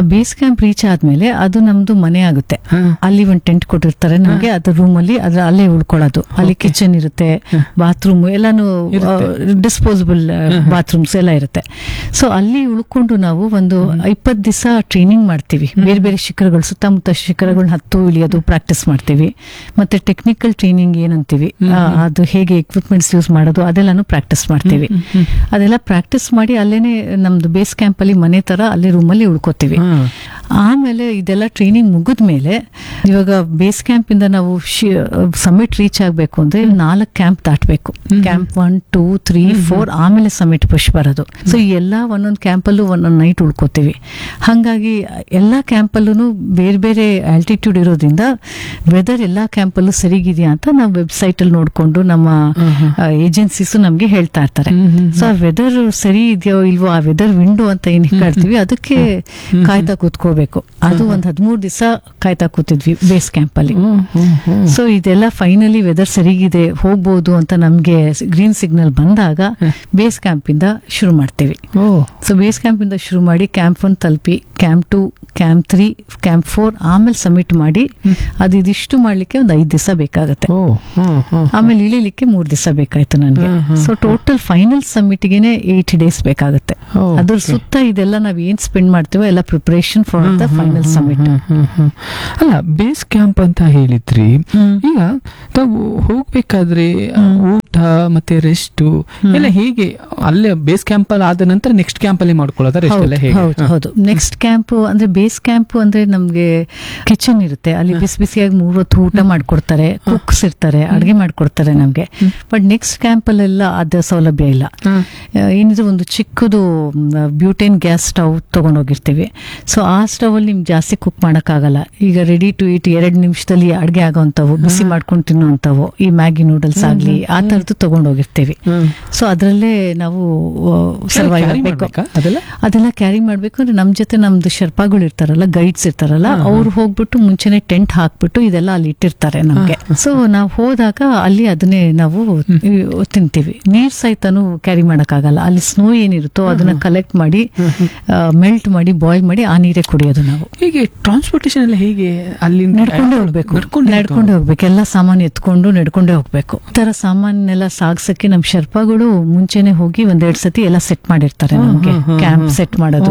ಬೇಸ್ ಕ್ಯಾಂಪ್ ರೀಚ್ ಆದ್ಮೇಲೆ ಅದು ನಮ್ದು ಮನೆ ಆಗುತ್ತೆ ಹಾ. ಅಲ್ಲಿ ಒಂದು ಟೆಂಟ್ ಕೊಟ್ಟಿರ್ತಾರೆ ನಮಗೆ ಅದ್ರ ರೂಮ್ ಅಲ್ಲಿ ಅದ್ರ ಅಲ್ಲೇ ಉಳ್ಕೊಳ್ಳೋದು ಅಲ್ಲಿ ಕಿಚನ್ ಇರುತ್ತೆ ಬಾತ್ರೂಮ್ ಎಲ್ಲಾನು ಡಿಸ್ಪೋಸಬಲ್ ಬಾತ್ರೂಮ್ಸ್ ಎಲ್ಲ ಇರುತ್ತೆ ಸೊ ಅಲ್ಲಿ ಉಳ್ಕೊಂಡು ನಾವು ಒಂದು ಇಪ್ಪತ್ತು ದಿವಸ ಟ್ರೈನಿಂಗ್ ಮಾಡ್ತೀವಿ ಬೇರೆ ಬೇರೆ ಶಿಖರಗಳು ಸುತ್ತಮುತ್ತ ಶಿಖರಗಳನ್ನ ಹತ್ತು ಇಳಿಯೋದು ಪ್ರಾಕ್ಟೀಸ್ ಮಾಡ್ತೀವಿ ಮತ್ತೆ ಟೆಕ್ನಿಕಲ್ ಟ್ರೈನಿಂಗ್ ಏನಂತೀವಿ ಆ, ಅದು ಹೇಗೆ ಎಕ್ವಿಪ್ಮೆಂಟ್ಸ್ ಯೂಸ್ ಮಾಡೋದು ಅದೆಲ್ಲಾನು ಪ್ರಾಕ್ಟೀಸ್ ಮಾಡ್ತೀವಿ ಅದೆಲ್ಲ ಪ್ರಾಕ್ಟೀಸ್ ಮಾಡಿ ಅಲ್ಲೇನೆ ನಮ್ದು ಬೇಸ್ ಕ್ಯಾಂಪ್ ಅಲ್ಲಿ ಮನೆ ತರ ಅಲ್ಲೇ ರೂಮಲ್ಲಿ ಉಳ್ಕೋತೀವಿ ಹಾ. ಆಮೇಲೆ ಇದೆಲ್ಲ ಟ್ರೈನಿಂಗ್ ಮುಗಿದ್ಮೇಲೆ ಇವಾಗ ಬೇಸ್ ಕ್ಯಾಂಪ್ ಇಂದ ನಾವು ಸಮಿಟ್ ರೀಚ್ ಆಗಬೇಕು ಅಂದ್ರೆ ನಾಲ್ಕು ಕ್ಯಾಂಪ್ ದಾಟಬೇಕು camp one two three four ಆಮೇಲೆ ಸಮಿಟ್ ಪುಷ್ ಬರೋದು ಸೊ ಈ ಎಲ್ಲ ಒಂದೊಂದು ಕ್ಯಾಂಪಲ್ಲೂ ಒಂದೊಂದು ನೈಟ್ ಉಳ್ಕೋತೀವಿ ಹಾಗಾಗಿ ಎಲ್ಲ ಕ್ಯಾಂಪಲ್ಲೂ ಬೇರೆ ಬೇರೆ ಆಲ್ಟಿಟ್ಯೂಡ್ ಇರೋದ್ರಿಂದ ವೆದರ್ ಎಲ್ಲ ಕ್ಯಾಂಪಲ್ಲೂ ಸರಿಗಿದೆಯಾ ಅಂತ ನಾವು ವೆಬ್ಸೈಟ್ ಅಲ್ಲಿ ನೋಡ್ಕೊಂಡು ನಮ್ಮ ಏಜೆನ್ಸೀಸು ನಮಗೆ ಹೇಳ್ತಾ ಇರ್ತಾರೆ ಸೊ ಆ ವೆದರ್ ಸರಿ ಇದೆಯೋ ಇಲ್ವೋ ಆ ವೆದರ್ ವಿಂಡೋ ಅಂತ ಏನ್ ಕಾಡ್ತೀವಿ ಅದಕ್ಕೆ ಕಾಯ್ತಾ ಕೂತ್ಕೋಬೇಕು ಅದು ಒಂದ್ ಹದಿಮೂರು ದಿವಸ ಕಾಯ್ತಾ ಕೂತಿದ್ವಿ ಬೇಸ್ ಕ್ಯಾಂಪ್ ಅಲ್ಲಿ ಹ್ಮ್, ಹ್ಮ್, ಹ್ಮ್. ಸೊ ಇದೆಲ್ಲ ಫೈನಲಿ ವೆದರ್ ಸರಿಗಿದೆ ಹೋಗ್ಬೋದು ಅಂತ ನಮ್ಗೆ ಗ್ರೀನ್ ಸಿಗ್ನಲ್ ಬಂದಾಗ ಬೇಸ್ ಕ್ಯಾಂಪ್ ಇಂದ ಶುರು ಮಾಡ್ತೀವಿ ಓ ಸೊ ಬೇಸ್ ಕ್ಯಾಂಪ್ ಇಂದ ಶುರು ಮಾಡಿ ಕ್ಯಾಂಪ್ ಒನ್ ತಲುಪಿ camp two camp three camp four ಆಮೇಲೆ ಸಬ್ಮಿಟ್ ಮಾಡಿ ಅದು ಇದಿಷ್ಟು ಮಾಡ್ಲಿಕ್ಕೆ ಒಂದು ಐದು ದಿವಸ ಬೇಕಾಗುತ್ತೆ ಓ ಹ್ಮ್, ಹ್ಮ್. ಆಮೇಲೆ ಇಳಿಲಿಕ್ಕೆ ಮೂರ್ ದಿವಸ ಬೇಕಾಯ್ತು ನನಗೆ hmm, hmm, so total final ಸಬ್ಮಿಟ್ಗೆನೆ ಏಟ್ ಡೇಸ್ ಬೇಕಾಗುತ್ತೆ ಓ, ಅದ್ರ okay. ಸುತ್ತ ಇದೆಲ್ಲ ನಾವ್ ಏನ್ ಸ್ಪೆಂಡ್ ಮಾಡ್ತೀವೋ ಎಲ್ಲ preparation for the final submit hmm, hmm, hmm. ಅಲ್ಲ ಬೇಸ್ ಕ್ಯಾಂಪ್ ಅಂತ ಹೇಳಿದ್ರಿ ಈಗ ತಾವು ಹೋಗ್ಬೇಕಾದ್ರೆ ಊಟ ಮತ್ತೆ ರೆಸ್ಟ್ ಎಲ್ಲ ಹೇಗೆ ಅಲ್ಲೇ ಬೇಸ್ ಕ್ಯಾಂಪ್ ಅಲ್ಲಿ ಆದ ನಂತರ ನೆಕ್ಸ್ಟ್ ಕ್ಯಾಂಪ್ ಅಲ್ಲಿ ಮಾಡ್ಕೊಳ್ಳೋದ ರೆಸ್ಟ್ ಎಲ್ಲ ಹೇಗೆ ಹೌದು ಹೌದು ನೆಕ್ಸ್ಟ್ ಕ್ಯಾಂಪ್ ಅಂದ್ರೆ ಬೇಸ್ ಕ್ಯಾಂಪ್ ಅಂದ್ರೆ ನಮ್ಗೆ ಕಿಚನ್ ಇರುತ್ತೆ ಅಲ್ಲಿ ಬಿಸಿ ಬಿಸಿಯಾಗಿ ಮೂರ್ ಹೊತ್ತು ಊಟ ಮಾಡ್ಕೊಡ್ತಾರೆ ಕುಕ್ಸ್ ಇರ್ತಾರೆ ಅಡ್ಗೆ ಮಾಡ್ಕೊಡ್ತಾರೆ ನಮ್ಗೆ ಬಟ್ ನೆಕ್ಸ್ಟ್ ಕ್ಯಾಂಪ್ ಅಲ್ಲೆಲ್ಲ ಅದ ಸೌಲಭ್ಯ ಇಲ್ಲ ಹಾ. ಆ, ಏನಿದೆ ಒಂದು ಚಿಕ್ಕದು ಬ್ಯೂಟೇನ್ ಗ್ಯಾಸ್ ಸ್ಟವ್ ತಗೊಂಡೋಗಿರ್ತೀವಿ ಸೊ ಆ ಸ್ಟವ್ ಅಲ್ಲಿ ನಿಮ್ಗೆ ಜಾಸ್ತಿ ಕುಕ್ ಮಾಡಕ್ಕಾಗಲ್ಲ ಈಗ ರೆಡಿ ಟು ಈಟ್ ಎರಡು ನಿಮಿಷದಲ್ಲಿ ಅಡ್ಗೆ ಆಗೋಂಥವು ಬಿಸಿ ಮಾಡ್ಕೊಂಡು ತಿನ್ನೋಂಥವು ಈ ಮ್ಯಾಗಿ ನೂಡಲ್ಸ್ ಆಗ್ಲಿ ಆ ತರದ್ದು ತಗೊಂಡೋಗಿರ್ತೀವಿ ಹ್ಮ್. ಸೊ ಅದರಲ್ಲೇ ನಾವು ಸರ್ವೈವ್ Carry ಆಗಬೇಕು ಮಾಡ್ಬೇಕಾ ಅದೆಲ್ಲ ಅದೆಲ್ಲ ಕ್ಯಾರಿ ಮಾಡ್ಬೇಕು ಅಂದ್ರೆ ನಮ್ ಜೊತೆ ನಮ್ದು ಶರ್ಪಾಗಳು ಇರ್ತಾರಲ್ಲ ಗೈಡ್ಸ್ ಇರ್ತಾರಲ್ಲ ಅವ್ರು ಹೋಗ್ಬಿಟ್ಟು ಮುಂಚೆನೆ ಟೆಂಟ್ ಹಾಕ್ಬಿಟ್ಟು ಇದೆಲ್ಲ ಅಲ್ಲಿ ಇಟ್ಟಿರ್ತಾರೆ ನಮ್ಗೆ ಸೊ ನಾವು ಹೋದಾಗ ಅಲ್ಲಿ ಅದನ್ನೇ ನಾವು ತಿಂತೀವಿ ನೀರ್ ಸಹಿತನು ಕ್ಯಾರಿ ಮಾಡಕ್ಕಾಗಲ್ಲ ಅಲ್ಲಿ ಸ್ನೋ ಏನಿರುತ್ತೋ ಅದನ್ನ ಕಲೆಕ್ಟ್ ಮಾಡಿ ಮೆಲ್ಟ್ ಮಾಡಿ ಬಾಯ್ಲ್ ಮಾಡಿ ಆ ನೀರೇ ಕುಡಿಯೋದು ನಾವು ಹೀಗೆ ಟ್ರಾನ್ಸ್ಪೋರ್ಟೇಷನ್ ಎಲ್ಲ ಹೇಗೆ ಅಲ್ಲಿ ನಡ್ಕೊಂಡೇ ಹೋಗ್ಬೇಕು ನಡ್ಕೊಂಡೇ ಹೋಗ್ಬೇಕು ಎಲ್ಲ ಸಾಮಾನು ಎತ್ಕೊಂಡು ನಡ್ಕೊಂಡೇ ಹೋಗ್ಬೇಕು ಈ ತರ ಸಾಮಾನೆಲ್ಲ ಸಾಗ್ಸಕ್ಕೆ ನಮ್ ಶರ್ಪಾಗಳು ಮುಂಚೆನೆ ಹೋಗಿ ಒಂದೆರಡು ಸತಿ ಎಲ್ಲ ಸೆಟ್ ಮಾಡಿರ್ತಾರೆ ನಮ್ಗೆ ಕ್ಯಾಂಪ್ ಸೆಟ್ ಮಾಡೋದು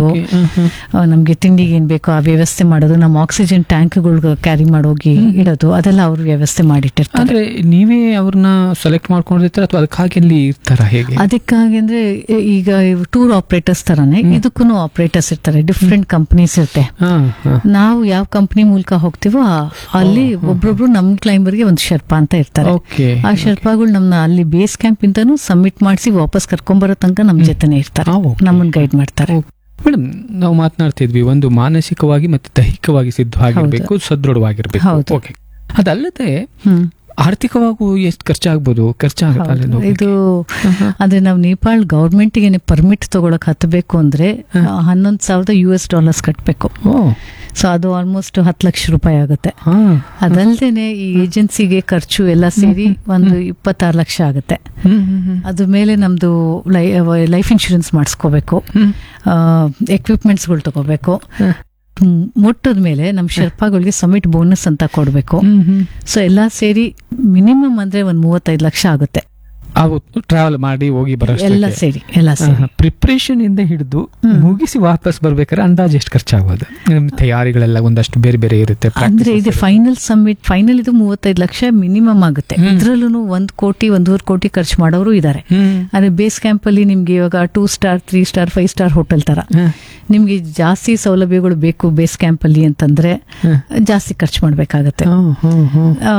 ಆ, ನಮ್ಗೆ ತಿಂಡಿಗೆ ಏನ್ ಬೇಕೋ ಆ ವ್ಯವಸ್ಥೆ ಮಾಡೋದು ನಮ್ಮ ಆಕ್ಸಿಜನ್ ಟ್ಯಾಂಕ್ಗಳು ಕ್ಯಾರಿ ಮಾಡೋಗಿ ಇಡೋದು ಅದೆಲ್ಲ ಅವ್ರು ವ್ಯವಸ್ಥೆ ಮಾಡಿಟ್ಟಿರ್ತಾರೆ ಅಂದ್ರೆ ನೀವೇ ಅವ್ರನ್ನ ಸೆಲೆಕ್ಟ್ ಮಾಡ್ಕೊಂಡಿರ್ತಾರ ಅಥವಾ ಅದಕ್ಕಾಗಿ ಅಲ್ಲಿ ಇರ್ತಾರ ಹೇಗೆ ಅದಕ್ಕಾಗಿ ಅಂದ್ರೆ ಈಗ ಟೂರ್ ಆಪರೇಟರ್ಸ್ ತರಾನೇ ಇದಕ್ಕೂ ಆಪರೇಟರ್ಸ್ ಇರ್ತಾರೆ ಡಿಫ್ರೆಂಟ್ ಕಂಪನೀಸ್ ಇರುತ್ತೆ ಹಾ, ಹಾ. ನಾವು ಯಾವ ಕಂಪನಿ ಮೂಲಕ ಹೋಗ್ತೀವೋ ಆ- ಅಲ್ಲಿ ಒಬ್ರೊಬ್ರು ನಮ್ ಕ್ಲೈಂಬರ್ಗೆ ಒಂದು ಶರ್ಪಾ ಅಂತ ಇರ್ತಾರೆ ಓಕೆ ಆ ಶರ್ಪಾಗಳು ನಮ್ನ ಅಲ್ಲಿ ಬೇಸ್ ಕ್ಯಾಂಪ್ ಇಂತಾನು ಸಬ್ಮಿಟ್ ಮಾಡಿಸಿ ವಾಪಸ್ ಕರ್ಕೊಂಬರೋ ತನಕ ನಮ್ ಜೊತೆನೆ ಇರ್ತಾರೆ ಆ, okay. ನಮ್ಮನ್ನ ಗೈಡ್ ಮಾಡ್ತಾರೆ ಮೇಡಮ್ ನಾವು ಮಾತನಾಡ್ತಿದ್ವಿ ಒಂದು ಮಾನಸಿಕವಾಗಿ ಮತ್ತೆ ದೈಹಿಕವಾಗಿ ಸಿದ್ಧವಾಗಿರ್ಬೇಕು ಸದೃಢವಾಗಿರ್ಬೇಕು ಹೌದು. ಓಕೆ ಅದಲ್ಲದೆ ಹ್ಮ್ ಆರ್ಥಿಕವಾಗೂ ಎಷ್ಟು ಖರ್ಚಾಗ್ಬೋದು ಖರ್ಚಾಗುತ್ತೆ ಅಲ್ಲಿ ಹೌದು. ಹೋಗ್ಲಿಕ್ಕೆ? ಇದು ಅಂದ್ರೆ ನಾವು ನೇಪಾಳ ಗೌರ್ಮೆಂಟ್ ಗೆ ಪರ್ಮಿಟ್ ತಗೊಳಕ್ ಹತ್ತಬೇಕು ಅಂದ್ರೆ ಹನ್ನೊಂದು ಸಾವಿರದ ಯು ಎಸ್ ಡಾಲರ್ಸ್ ಕಟ್ಬೇಕು ಓ ಸೊ ಅದು ಆಲ್ಮೋಸ್ಟ್ ಹತ್ತು ಲಕ್ಷ ರೂಪಾಯಿ ಆಗುತ್ತೆ ಹಾ ಅದಲ್ದೇನೆ ಈ ಏಜೆನ್ಸಿಗೆ ಖರ್ಚು ಎಲ್ಲ ಸೇರಿ ಒಂದು ಇಪ್ಪತ್ತಾರು ಲಕ್ಷ ಆಗುತ್ತೆ ಹ್ಮ್, ಹ್ಮ್, ಹ್ಮ್. ಅದ್ರ ಮೇಲೆ ನಮ್ದು ಲೈಫ್ ಇನ್ಶೂರೆನ್ಸ್ ಮಾಡಿಸ್ಕೋಬೇಕು ಹ್ಮ್. ಎಕ್ವಿಪ್ಮೆಂಟ್ಸ್ಗಳು ತಗೋಬೇಕು ಹ್ಮ್. ಮುಟ್ಟದ ಮೇಲೆ ನಮ್ಮ ಶರ್ಪಾಗಳಿಗೆ ಸಮಿಟ್ ಬೋನಸ್ ಅಂತ ಕೊಡಬೇಕು ಹ್ಮ್, ಹ್ಮ್. ಸೊ ಎಲ್ಲ ಸೇರಿ ಮಿನಿಮಮ್ ಅಂದ್ರೆ ಒಂದ್ ಮೂವತ್ತೈದು ಲಕ್ಷ ಆಗುತ್ತೆ ಅವು ಟ್ರಾವೆಲ್ ಮಾಡಿ ಹೋಗಿ ಬರೋ ಎಲ್ಲ ಸೇರಿ ಎಲ್ಲ ಸೇರಿ ಪ್ರಿಪ್ರೇಷನ್ ಇಂದ ಹಿಡಿದು ಮುಗಿಸಿ ವಾಪಸ್ ಬರ್ಬೇಕಾದ್ರೆ ಅಂದಾಜು ಎಷ್ಟು ಖರ್ಚಾಗ್ಬೋದು ನಿಮ್ ತಯಾರಿಗಳೆಲ್ಲ ಒಂದಷ್ಟು ಬೇರೆ ಬೇರೆ ಇರುತ್ತೆ ಅಂದ್ರೆ practices ಇದು ಎಲ್ಲ. ಫೈನಲ್ ಸಬ್ಮಿಟ್ ಫೈನಲ್ ಇದು ಮೂವತ್ತೈದು ಲಕ್ಷ ಮಿನಿಮಮ್ ಆಗುತ್ತೆ ಹ್ಮ್. ಇದ್ರಲ್ಲೂ ಒಂದ್ ಕೋಟಿ ಒಂದೂವರೆ ಕೋಟಿ ಖರ್ಚು ಮಾಡೋರು ಇದ್ದಾರೆ ಹ್ಮ್. ಅಂದ್ರೆ ಬೇಸ್ ಕ್ಯಾಂಪ್ ಅಲ್ಲಿ ನಿಮ್ಗೆ ಇವಾಗ two star three star five star hotel ತರ ಹ್ಮ್. ನಿಮ್ಗೆ ಜಾಸ್ತಿ ಸೌಲಭ್ಯಗಳು ಬೇಕು ಬೇಸ್ ಕ್ಯಾಂಪ್ ಅಲ್ಲಿ ಅಂತಂದ್ರೆ ಹ್ಮ್. ಜಾಸ್ತಿ ಖರ್ಚು ಮಾಡ್ಬೇಕಾಗತ್ತೆ ಹ್ಮ್, ಹ್ಮ್, ಹ್ಮ್. ಆ,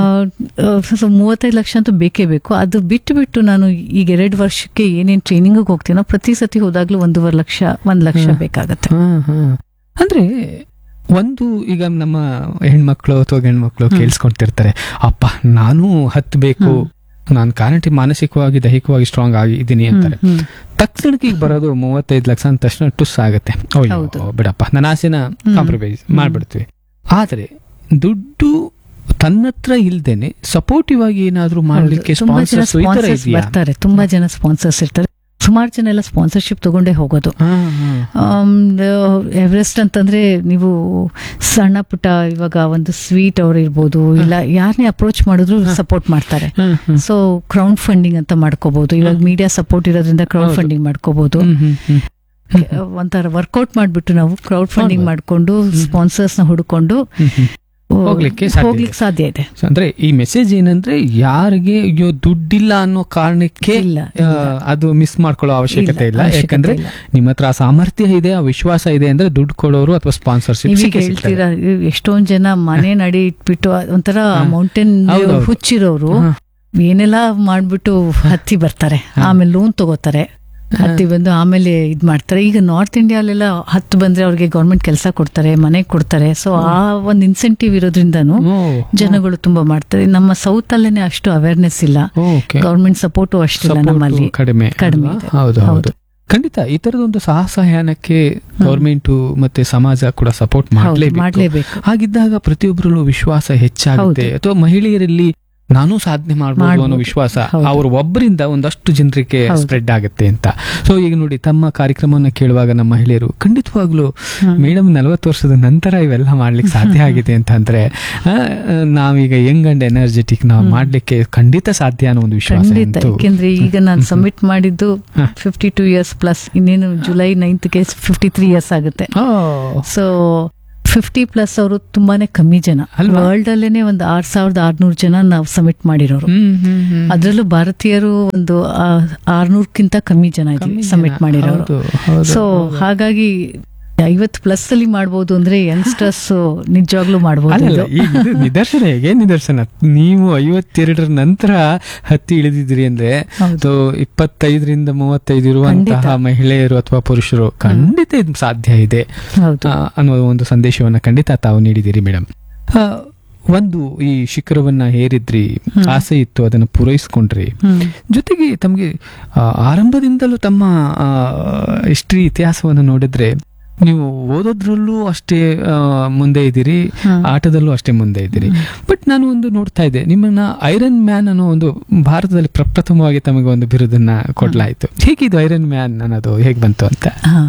ಆ, ಸೊ ಮೂವತ್ತೈದು ಲಕ್ಷ ಅಂತೂ ಬೇಕೇ ಬೇಕು ಅದು ಬಿಟ್ಟು ಬಿಟ್ಟು ನಾನು ಈಗ ಎರಡು ವರ್ಷಕ್ಕೆ ಏನೇನ್ ಟ್ರೈನಿಂಗ್ ಹೋಗ್ತೀನೋ ಪ್ರತಿ ಸತಿ ಹೋದಾಗ್ಲೂ ಒಂದೂವರೆ ಲಕ್ಷ ಒಂದ್ ಲಕ್ಷ ಹ್ಮ್. ಬೇಕಾಗತ್ತೆ ಹ್ಮ್, ಹ್ಮ್. ಅಂದ್ರೆ ಒಂದು ಈಗ ನಮ್ಮ ಹೆಣ್ಮಕ್ಳು ಅಥವಾ ಗಂಡ್ಮಕ್ಳು ಹ್ಮ್. ಕೇಳಿಸ್ಕೊಂತಿರ್ತಾರೆ ಅಪ್ಪ ನಾನು ಹತ್ಬೇಕು ನಾನು ಕಾರಣಟಿ ಮಾನಸಿಕವಾಗಿ ದೈಹಿಕವಾಗಿ ಸ್ಟ್ರಾಂಗ್ ಆಗಿ ಇದ್ದೀನಿ ಅಂತಾರೆ ಹ್ಮ್, ಹ್ಮ್. ತಕ್ಷಣಕ್ಕೆ ಈಗ ಬರೋದು ಮೂವತ್ತೈದು ಲಕ್ಷ ಅಂದ ತಕ್ಷಣ ಟುಸ್ ಆಗುತ್ತೆ ಅಯ್ಯೋ ಹೌದು. ಬಿಡಪ್ಪ ನನ್ನ ಆಸೆನ ಹ್ಮ್. ಕಾಂಪ್ರಮೈಸ್ ಹ್ಮ್. ಮಾಡ್ಬಿಡ್ತೀವಿ ಆದ್ರೆ ದುಡ್ಡು ತನ್ನತ್ರ ಇಲ್ದೇನೆ ಸಪೋರ್ಟಿವ್ ಆಗಿ ಏನಾದ್ರೂ ಮಾಡ್ಲಿಕ್ಕೆ ಹೌದು. ತುಂಬಾ ಜನ ಸ್ಪಾನ್ಸರ್ಸ್ ಈ ತರ ಸ್ಪಾನ್ಸರ್ಸ್ ಇದೆಯಾ ಬರ್ತಾರೆ ತುಂಬಾ ಜನ ಸ್ಪಾನ್ಸರ್ಸ್ ಇರ್ತಾರೆ ಸುಮಾರು ಜನ ಎಲ್ಲ ಸ್ಪಾನ್ಸರ್ಶಿಪ್ ತಗೊಂಡೇ ಹೋಗೋದು ಹಾ, ಹಾ. ಆಮ್, ಎವರೆಸ್ಟ್ ಅಂತಂದ್ರೆ ನೀವು ಸಣ್ಣ ಪುಟ್ಟ ಇವಾಗ ಒಂದು ಸ್ವೀಟ್ ಅವ್ರು ಇರ್ಬೋದು ಇಲ್ಲ ಯಾರನ್ನೇ ಅಪ್ರೋಚ್ ಮಾಡಿದ್ರು ಸಪೋರ್ಟ್ ಮಾಡ್ತಾರೆ ಹಾ, ಹಾ. ಸೊ ಕ್ರೌಡ್ ಫಂಡಿಂಗ್ ಅಂತ ಮಾಡ್ಕೋಬಹುದು ಇವಾಗ ಮೀಡಿಯಾ ಸಪೋರ್ಟ್ ಇರೋದ್ರಿಂದ ಕ್ರೌಡ್ ಹೌದು. ಫಂಡಿಂಗ್ ಮಾಡ್ಕೋಬಹುದು ಹ್ಮ್, ಹ್ಮ್, ಹ್ಮ್. ಒಂಥರ ವರ್ಕೌಟ್ ಮಾಡ್ಬಿಟ್ಟು ನಾವು ಕ್ರೌಡ್ ಫಂಡಿಂಗ್ ಹೌದು. ಮಾಡ್ಕೊಂಡು ಸ್ಪಾನ್ಸರ್ಸ್ ನ ಹುಡುಕೊಂಡು ಹ್ಮ್, ಹ್ಮ್. ಹೋಗ್ಲಿಕ್ಕೆ ಸಾಧ್ಯ ಇದೆ. ಹೋಗ್ಲಿಕ್ಕೆ ಸಾಧ್ಯ ಇದೆ So, ಅಂದ್ರೆ ಈ ಮೆಸೇಜ್ ಏನಂದ್ರೆ ಯಾರಿಗೆ ಅಯ್ಯೋ ದುಡ್ಡಿಲ್ಲ ಅನ್ನೋ ಕಾರಣಕ್ಕೆ ಇಲ್ಲ, ಆ, ಅದು ಮಿಸ್ ಮಾಡ್ಕೊಳ್ಳೋ ಅವಶ್ಯಕತೆ ಇಲ್ಲ, ಇಲ್ಲ ಅವಶ್ಯಕತೆ ಯಾಕಂದ್ರೆ ಇಲ್ಲ. ನಿಮ್ಮ ಹತ್ರ ಆ ಸಾಮರ್ಥ್ಯ ಇದೆ ಆ ವಿಶ್ವಾಸ ಇದೆ ಅಂದ್ರೆ ದುಡ್ಡು ಕೊಡೋರು ಅಥವಾ ಸ್ಪಾನ್ಸರ್ಶಿಪ್ ನೀವೀಗ ಹೇಳ್ತೀರಾ ಇವ್ ಎಷ್ಟೊಂದ್ ಜನ ಮನೆ ನಡಿ ಇಟ್ಬಿಟ್ಟು ಒಂಥರ ಹಾ. ಮೌಂಟೇನ್ ಹೌದೌದು. ಹುಚ್ಚಿರೋರು ಏನೆಲ್ಲ ಮಾಡ್ಬಿಟ್ಟು ಹತ್ತಿ ಬರ್ತಾರೆ ಹಾ. ಆಮೇಲೆ ಲೋನ್ ತಗೋತಾರೆ ಹತ್ತಿ ಬಂದು ಆಮೇಲೆ ಇದ್ ಮಾಡ್ತಾರೆ ಈಗ ನಾರ್ತ್ ಇಂಡಿಯಾಲೆಲ್ಲ ಹತ್ತು ಬಂದ್ರೆ ಅವ್ರಿಗೆ ಗೌರ್ಮೆಂಟ್ ಕೆಲಸ ಕೊಡ್ತಾರೆ ಮನೆ ಕೊಡ್ತಾರೆ ಸೊ ಆ ಒಂದು ಇನ್ಸೆಂಟಿವ್ ಇರೋದ್ರಿಂದನು ಜನಗಳು ತುಂಬಾ ಮಾಡ್ತಾರೆ ನಮ್ಮ ಸೌತ್ ಅಲ್ಲೇನೆ ಅಷ್ಟು ಅವೇರ್ನೆಸ್ ಇಲ್ಲ ಓಕೆ ಗೌರ್ಮೆಂಟ್ ಸಪೋರ್ಟು ಅಷ್ಟಿಲ್ಲ ನಮ್ಮಲ್ಲಿ ಕಡಿಮೆ ಕಡಿಮೆ ಅಲ್ವಾ? ಇದೆ. ಹೌದು ಹೌದು ಹೌದು. ಖಂಡಿತ ಈ ತರದೊಂದು ಸಾಹಸಯಾನಕ್ಕೆ ಗೌರ್ಮೆಂಟ್ ಮತ್ತೆ ಸಮಾಜ ಕೂಡ ಸಪೋರ್ಟ್ ಹೌದು, ಮಾಡಲೇಬೇಕು ಮಾಡ್ಲೇಬೇಕು ಹಾಗಿದ್ದಾಗ ಪ್ರತಿಯೊಬ್ಬರಲ್ಲೂ ವಿಶ್ವಾಸ ಹೆಚ್ಚಾಗುತ್ತೆ ಹೌದು. ಅಥವಾ ಮಹಿಳೆಯರಲ್ಲಿ ನಾನು ಸಾಧನೆ ಮಾಡಬಹುದು ಅನ್ನೋ ಮಾಡ್ಬೋದು. ವಿಶ್ವಾಸ ಹೌದು. ಅವ್ರ ಒಬ್ಬರಿಂದ ಒಂದಷ್ಟು ಜನರಿಗೆ ಹೌದು. ಸ್ಪ್ರೆಡ್ ಆಗುತ್ತೆ ಅಂತ ಸೊ ಈಗ ನೋಡಿ ತಮ್ಮ ಕಾರ್ಯಕ್ರಮವನ್ನು ಕೇಳುವಾಗ ನಮ್ಮ ಮಹಿಳೆಯರು ಖಂಡಿತವಾಗ್ಲೂ ಹ್ಮ್. ಮೇಡಮ್ ನಲವತ್ತು ವರ್ಷದ ನಂತರ ಇವೆಲ್ಲ ಮಾಡ್ಲಿಕ್ಕೆ ಸಾಧ್ಯ ಆಗಿದೆ ಅಂತ ಅಂದ್ರೆ ಆ, ನಾವೀಗ ಯಂಗ್ ಅಂಡ್ ಎನರ್ಜೆಟಿಕ್ ನಾವು ಮಾಡ್ಲಿಕ್ಕೆ ಖಂಡಿತ ಸಾಧ್ಯ ಅನ್ನೋ ಒಂದು ವಿಶ್ವಾಸ ಖಂಡಿತ ಅಂತೂ ಯಾಕೆಂದ್ರೆ ಈಗ ನಾನು ಸಬ್ಮಿಟ್ ಮಾಡಿದ್ದು ಹ. ಫಿಫ್ಟಿ ಟೂ ಇಯರ್ಸ್ ಪ್ಲಸ್ ಇನ್ನೇನು ಜುಲೈ ನೈನ್ತ್ಗೆ ಫಿಫ್ಟಿ ತ್ರೀ ಇಯರ್ಸ್ ಆಗುತ್ತೆ ಓ, ಸೊ ಫಿಫ್ಟಿ ಪ್ಲಸ್ ಅವರು ತುಂಬಾನೇ ಕಮ್ಮಿ ಜನ ಅಲ್ವಾ? ವರ್ಲ್ಡ್ ಅಲ್ಲೇನೆ ಒಂದು ಆರ್ ಸಾವಿರದ ಆರ್ನೂರು ಜನ ನಾವು ಸಬ್ಮಿಟ್ ಮಾಡಿರೋರು ಹ್ಮ್, ಹ್ಮ್, ಹ್ಮ್. ಅದ್ರಲ್ಲೂ ಭಾರತೀಯರು ಒಂದು ಆರ್ನೂರ್ಕ್ಕಿಂತ ಕಮ್ಮಿ ಜನ ಕಮ್ಮಿ ಇದ್ವಿ ಜನ. ಸಬ್ಮಿಟ್ ಮಾಡಿರೋರು ಹೌದು, ಹೌದು, ಸೊ ಹೌದು. ಹಾಗಾಗಿ ಐವತ್ತು ಪ್ಲಸ್ ಅಲ್ಲಿ ಮಾಡ್ಬೋದು ಅಂದ್ರೆ ಯಂಗ್ಸ್ಟರ್ಸ್ ನಿಜವಾಗ್ಲೂ ಮಾಡ್ಬೋದು ಅಲ್ಲಲ್ಲ ಇದು. ಈಗ ಇದು ನಿದರ್ಶನ ಹೇಗೆ ನಿದರ್ಶನ ನೀವು ಐವತ್ತೆರಡರ ನಂತರ ಹತ್ತಿ ಇಳಿದಿದ್ದೀರಿ ಅಂದ್ರೆ ಹೌದು. ಸೊ ಇಪ್ಪತ್ತೈದರಿಂದ ಮೂವತ್ತೈದು ಇರುವಂತಹ ಖಂಡಿತ. ಮಹಿಳೆಯರು ಅಥವಾ ಪುರುಷರು ಖಂಡಿತ ಇದು ಸಾಧ್ಯ ಇದೆ ಹೌದು ಆ, ಅನ್ನೋ ಒಂದು ಸಂದೇಶವನ್ನ ಖಂಡಿತ ತಾವು ನೀಡಿದ್ದೀರಿ ಮೇಡಮ್ ಒಂದು ಈ ಶಿಖರವನ್ನ ಹೇರಿದ್ರಿ ಹ್ಮ್. ಆಸೆ ಇತ್ತು ಅದನ್ನು ಪೂರೈಸ್ಕೊಂಡ್ರಿ ಹ್ಮ್ ಜೊತೆಗೆ ತಮಗೆ ಆ, ಆರಂಭದಿಂದಲೂ ತಮ್ಮ ಹಿಸ್ಟ್ರಿ ಇತಿಹಾಸವನ್ನು ನೋಡಿದ್ರೆ ನೀವು ಓದೋದ್ರಲ್ಲೂ ಅಷ್ಟೇ ಆ, ಮುಂದೆ ಇದ್ದೀರಿ ಹ್ಮ್. ಆಟದಲ್ಲೂ ಅಷ್ಟೇ ಮುಂದೆ ಇದ್ದೀರಿ ಬಟ್ ನಾನು ಒಂದು ನೋಡ್ತಾ ಇದ್ದೆ ನಿಮ್ಮನ್ನ ಐರನ್ ಮ್ಯಾನ್ ಅನ್ನೋ ಒಂದು ಭಾರತದಲ್ಲಿ ಪ್ರಪ್ರಥಮವಾಗಿ ತಮಗೆ ಒಂದು ಬಿರುದನ್ನ ಕೊಡ್ಲಾಯ್ತು ಹೇಗಿದು ಐರನ್ ಮ್ಯಾನ್ ಅನ್ನೋದು ಹೇಗೆ ಬಂತು ಅಂತ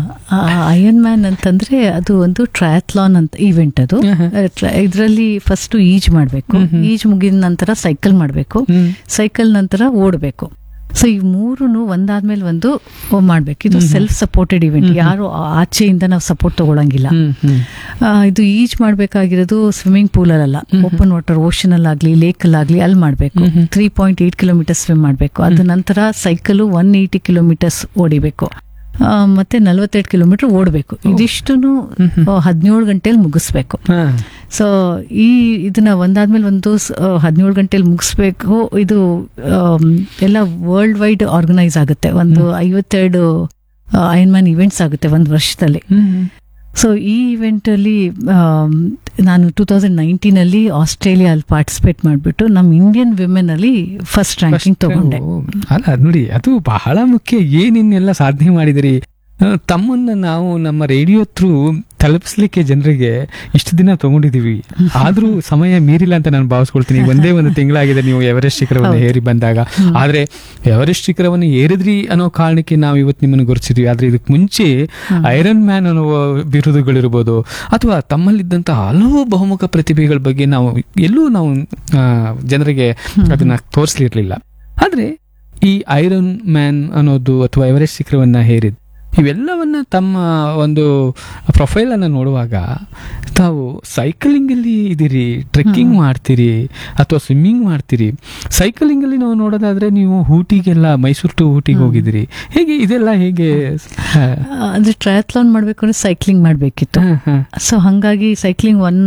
ಅಯನ್ ಮ್ಯಾನ್ ಅಂತಂದ್ರೆ ಅದು ಒಂದು ಟ್ರಯಾಥ್ಲಾನ್ ಅಂತ ಈವೆಂಟ್ ಅದು ಆಹಾ. ಇದರಲ್ಲಿ ಫಸ್ಟ್ ಈಜ್ ಮಾಡಬೇಕು ಹ್ಮ್ ಹ್ಮ್. ಈಜ್ ಮುಗಿದ ನಂತರ ಸೈಕಲ್ ಮಾಡಬೇಕು ಹ್ಮ್. ಸೈಕಲ್ ನಂತರ ಓಡಬೇಕು ಸೊ ಈ ಮೂರುನು ಒಂದಾದ್ಮೇಲೆ ಒಂದು ಮಾಡ್ಬೇಕು ಇದು hmm hmm. Self supported event hmm hmm. ಯಾರು ಆಚೆಯಿಂದ ನಾವು ಸಪೋರ್ಟ್ ತಗೊಳಂಗಿಲ್ಲ ಹ್ಮ್, ಹ್ಮ್. ಆ, ಇದು ಈಜ್ ಮಾಡ್ಬೇಕಾಗಿರೋದು ಸ್ವಿಮ್ಮಿಂಗ್ ಪೂಲ್ ಅಲ್ಲ hmm hmm. Open water ocean ಅಲ್ಲಾಗ್ಲಿ ಲೇಕ್ ಅಲ್ಲಾಗ್ಲಿ ಅಲ್ಲಿ ಮಾಡ್ಬೇಕು hmm hmm. Three point eight kilometre swim ಮಾಡಬೇಕು ಅದ ನಂತರ ಸೈಕಲ್ ಒನ್ ಏಯ್ಟಿ ಕಿಲೋಮೀಟರ್ಸ್ ಓಡಿಬೇಕು ಆ, ಮತ್ತೆ ನಲ್ವತ್ತೆರಡು ಕಿಲೋಮೀಟರ್ ಓಡಬೇಕು ಇದಿಷ್ಟನ್ನು ಹ್ಮ್ ಹ್ಮ್. ಹದಿನೇಳು ಗಂಟೆಲಿ ಮುಗಿಸ್ಬೇಕು ಹಾ. ಸೊ ಈ ಇದನ್ನ ಒಂದಾದ್ಮೇಲೆ ಒಂದು ಹದಿನೇಳು ಗಂಟೆಲಿ ಮುಗಿಸ್ಬೇಕು ಇದು ಆಮ್, ಎಲ್ಲ ವರ್ಲ್ಡ್ ವೈಡ್ ಆರ್ಗನೈಸ್ ಆಗುತ್ತೆ ಒಂದು ಐವತ್ತೆರಡು ಐನ್ ಮ್ಯಾನ್ ಇವೆಂಟ್ಸ್ ಆಗುತ್ತೆ ಒಂದು ವರ್ಷದಲ್ಲಿ ಹ್ಮ್, ಹ್ಮ್. ಸೊ ಈ ಇವೆಂಟ್ ಅಲ್ಲಿ ಆಮ್, ನಾನು ಟೂ ತೌಸಂಡ್ ನೈನ್ಟೀನ್ ಅಲ್ಲಿ ಆಸ್ಟ್ರೇಲಿಯಾ ಅಲ್ಲಿ ಪಾರ್ಟಿಸಿಪೇಟ್ ಮಾಡಿಬಿಟ್ಟು ನಮ್ಮ ಇಂಡಿಯನ್ ವಿಮೆನ್ ಅಲ್ಲಿ ಫಸ್ಟ್ ರ್ಯಾಂಕಿಂಗ್ First, ತಗೊಂಡೆ ಓ, ಅಲ್ಲ ನೋಡಿ ಅದು ಬಹಳ ಮುಖ್ಯ ಏನೇನೆಲ್ಲ ಸಾಧನೆ ಮಾಡಿದಿರಿ ಆ, ತಮ್ಮನ್ನ ನಾವು ನಮ್ಮ ರೇಡಿಯೋ ಥ್ರೂ ತಲುಪಿಸ್ಲಿಕ್ಕೆ ಜನರಿಗೆ ಇಷ್ಟು ದಿನ ತಗೊಂಡಿದೀವಿ ಆದ್ರೂ ಸಮಯ ಮೀರಿಲ್ಲ ಅಂತ ನಾನು ಭಾವಿಸ್ಕೊಳ್ತೀನಿ ಈಗ ಒಂದೇ ಒಂದು ತಿಂಗಳಾಗಿದೆ ನೀವು ಎವರೆಸ್ಟ್ ಶಿಖರವನ್ನು ಹೌದು. ಏರಿ ಬಂದಾಗ ಆದ್ರೆ ಎವರೆಸ್ಟ್ ಶಿಖರವನ್ನು ಏರಿದ್ರಿ ಅನ್ನೋ ಕಾರಣಕ್ಕೆ ನಾವು ಇವತ್ತು ನಿಮ್ಮನ್ನು ಗುರುತಿಸಿದ್ವಿ ಆದ್ರೆ ಇದಕ್ಕೆ ಮುಂಚೆ ಐರನ್ ಮ್ಯಾನ್ ಅನ್ನೋ ಬಿರುದುಗಳಿರ್ಬೋದು ಅಥವಾ ತಮ್ಮಲ್ಲಿದ್ದಂತಹ ಹಲವು ಬಹುಮುಖ ಪ್ರತಿಭೆಗಳ ಬಗ್ಗೆ ನಾವು ಎಲ್ಲೂ ನಾವು ಆ, ಜನರಿಗೆ ಅದನ್ನ ತೋರಿಸ್ಲಿರ್ಲಿಲ್ಲ ಆದ್ರೆ ಈ ಐರನ್ ಮ್ಯಾನ್ ಅನ್ನೋದು ಅಥವಾ ಎವರೆಸ್ಟ್ ಶಿಖರವನ್ನ ಹೇರಿದ್ ಇವೆಲ್ಲವನ್ನ ತಮ್ಮ ಒಂದು ಪ್ರೊಫೈಲ್ ಅನ್ನ ನೋಡುವಾಗ ತಾವು ಸೈಕ್ಲಿಂಗ್ ಅಲ್ಲಿ ಇದೀರಿ ಟ್ರೆಕ್ಕಿಂಗ್ ಮಾಡ್ತೀರಿ ಅಥವಾ ಸ್ವಿಮ್ಮಿಂಗ್ ಮಾಡ್ತೀರಿ ಸೈಕ್ಲಿಂಗ್ ಅಲ್ಲಿ ನಾವು ನೋಡೋದಾದ್ರೆ ನೀವು ಊಟಿಗೆಲ್ಲ ಮೈಸೂರು ಟು ಊಟಿಗೆ ಹೋಗಿದ್ದೀರಿ ಹೇಗೆ ಇದೆಲ್ಲ ಹೇಗೆ ಹ, ಆ, ಅಂದ್ರೆ ಟ್ರಯಾಥ್ಲಾನ್ ಮಾಡ್ಬೇಕು ಅಂದ್ರೆ ಸೈಕ್ಲಿಂಗ್ ಮಾಡ್ಬೇಕಿತ್ತು ಹ, ಹ. ಸೊ ಹಂಗಾಗಿ ಸೈಕ್ಲಿಂಗ್ ಒನ್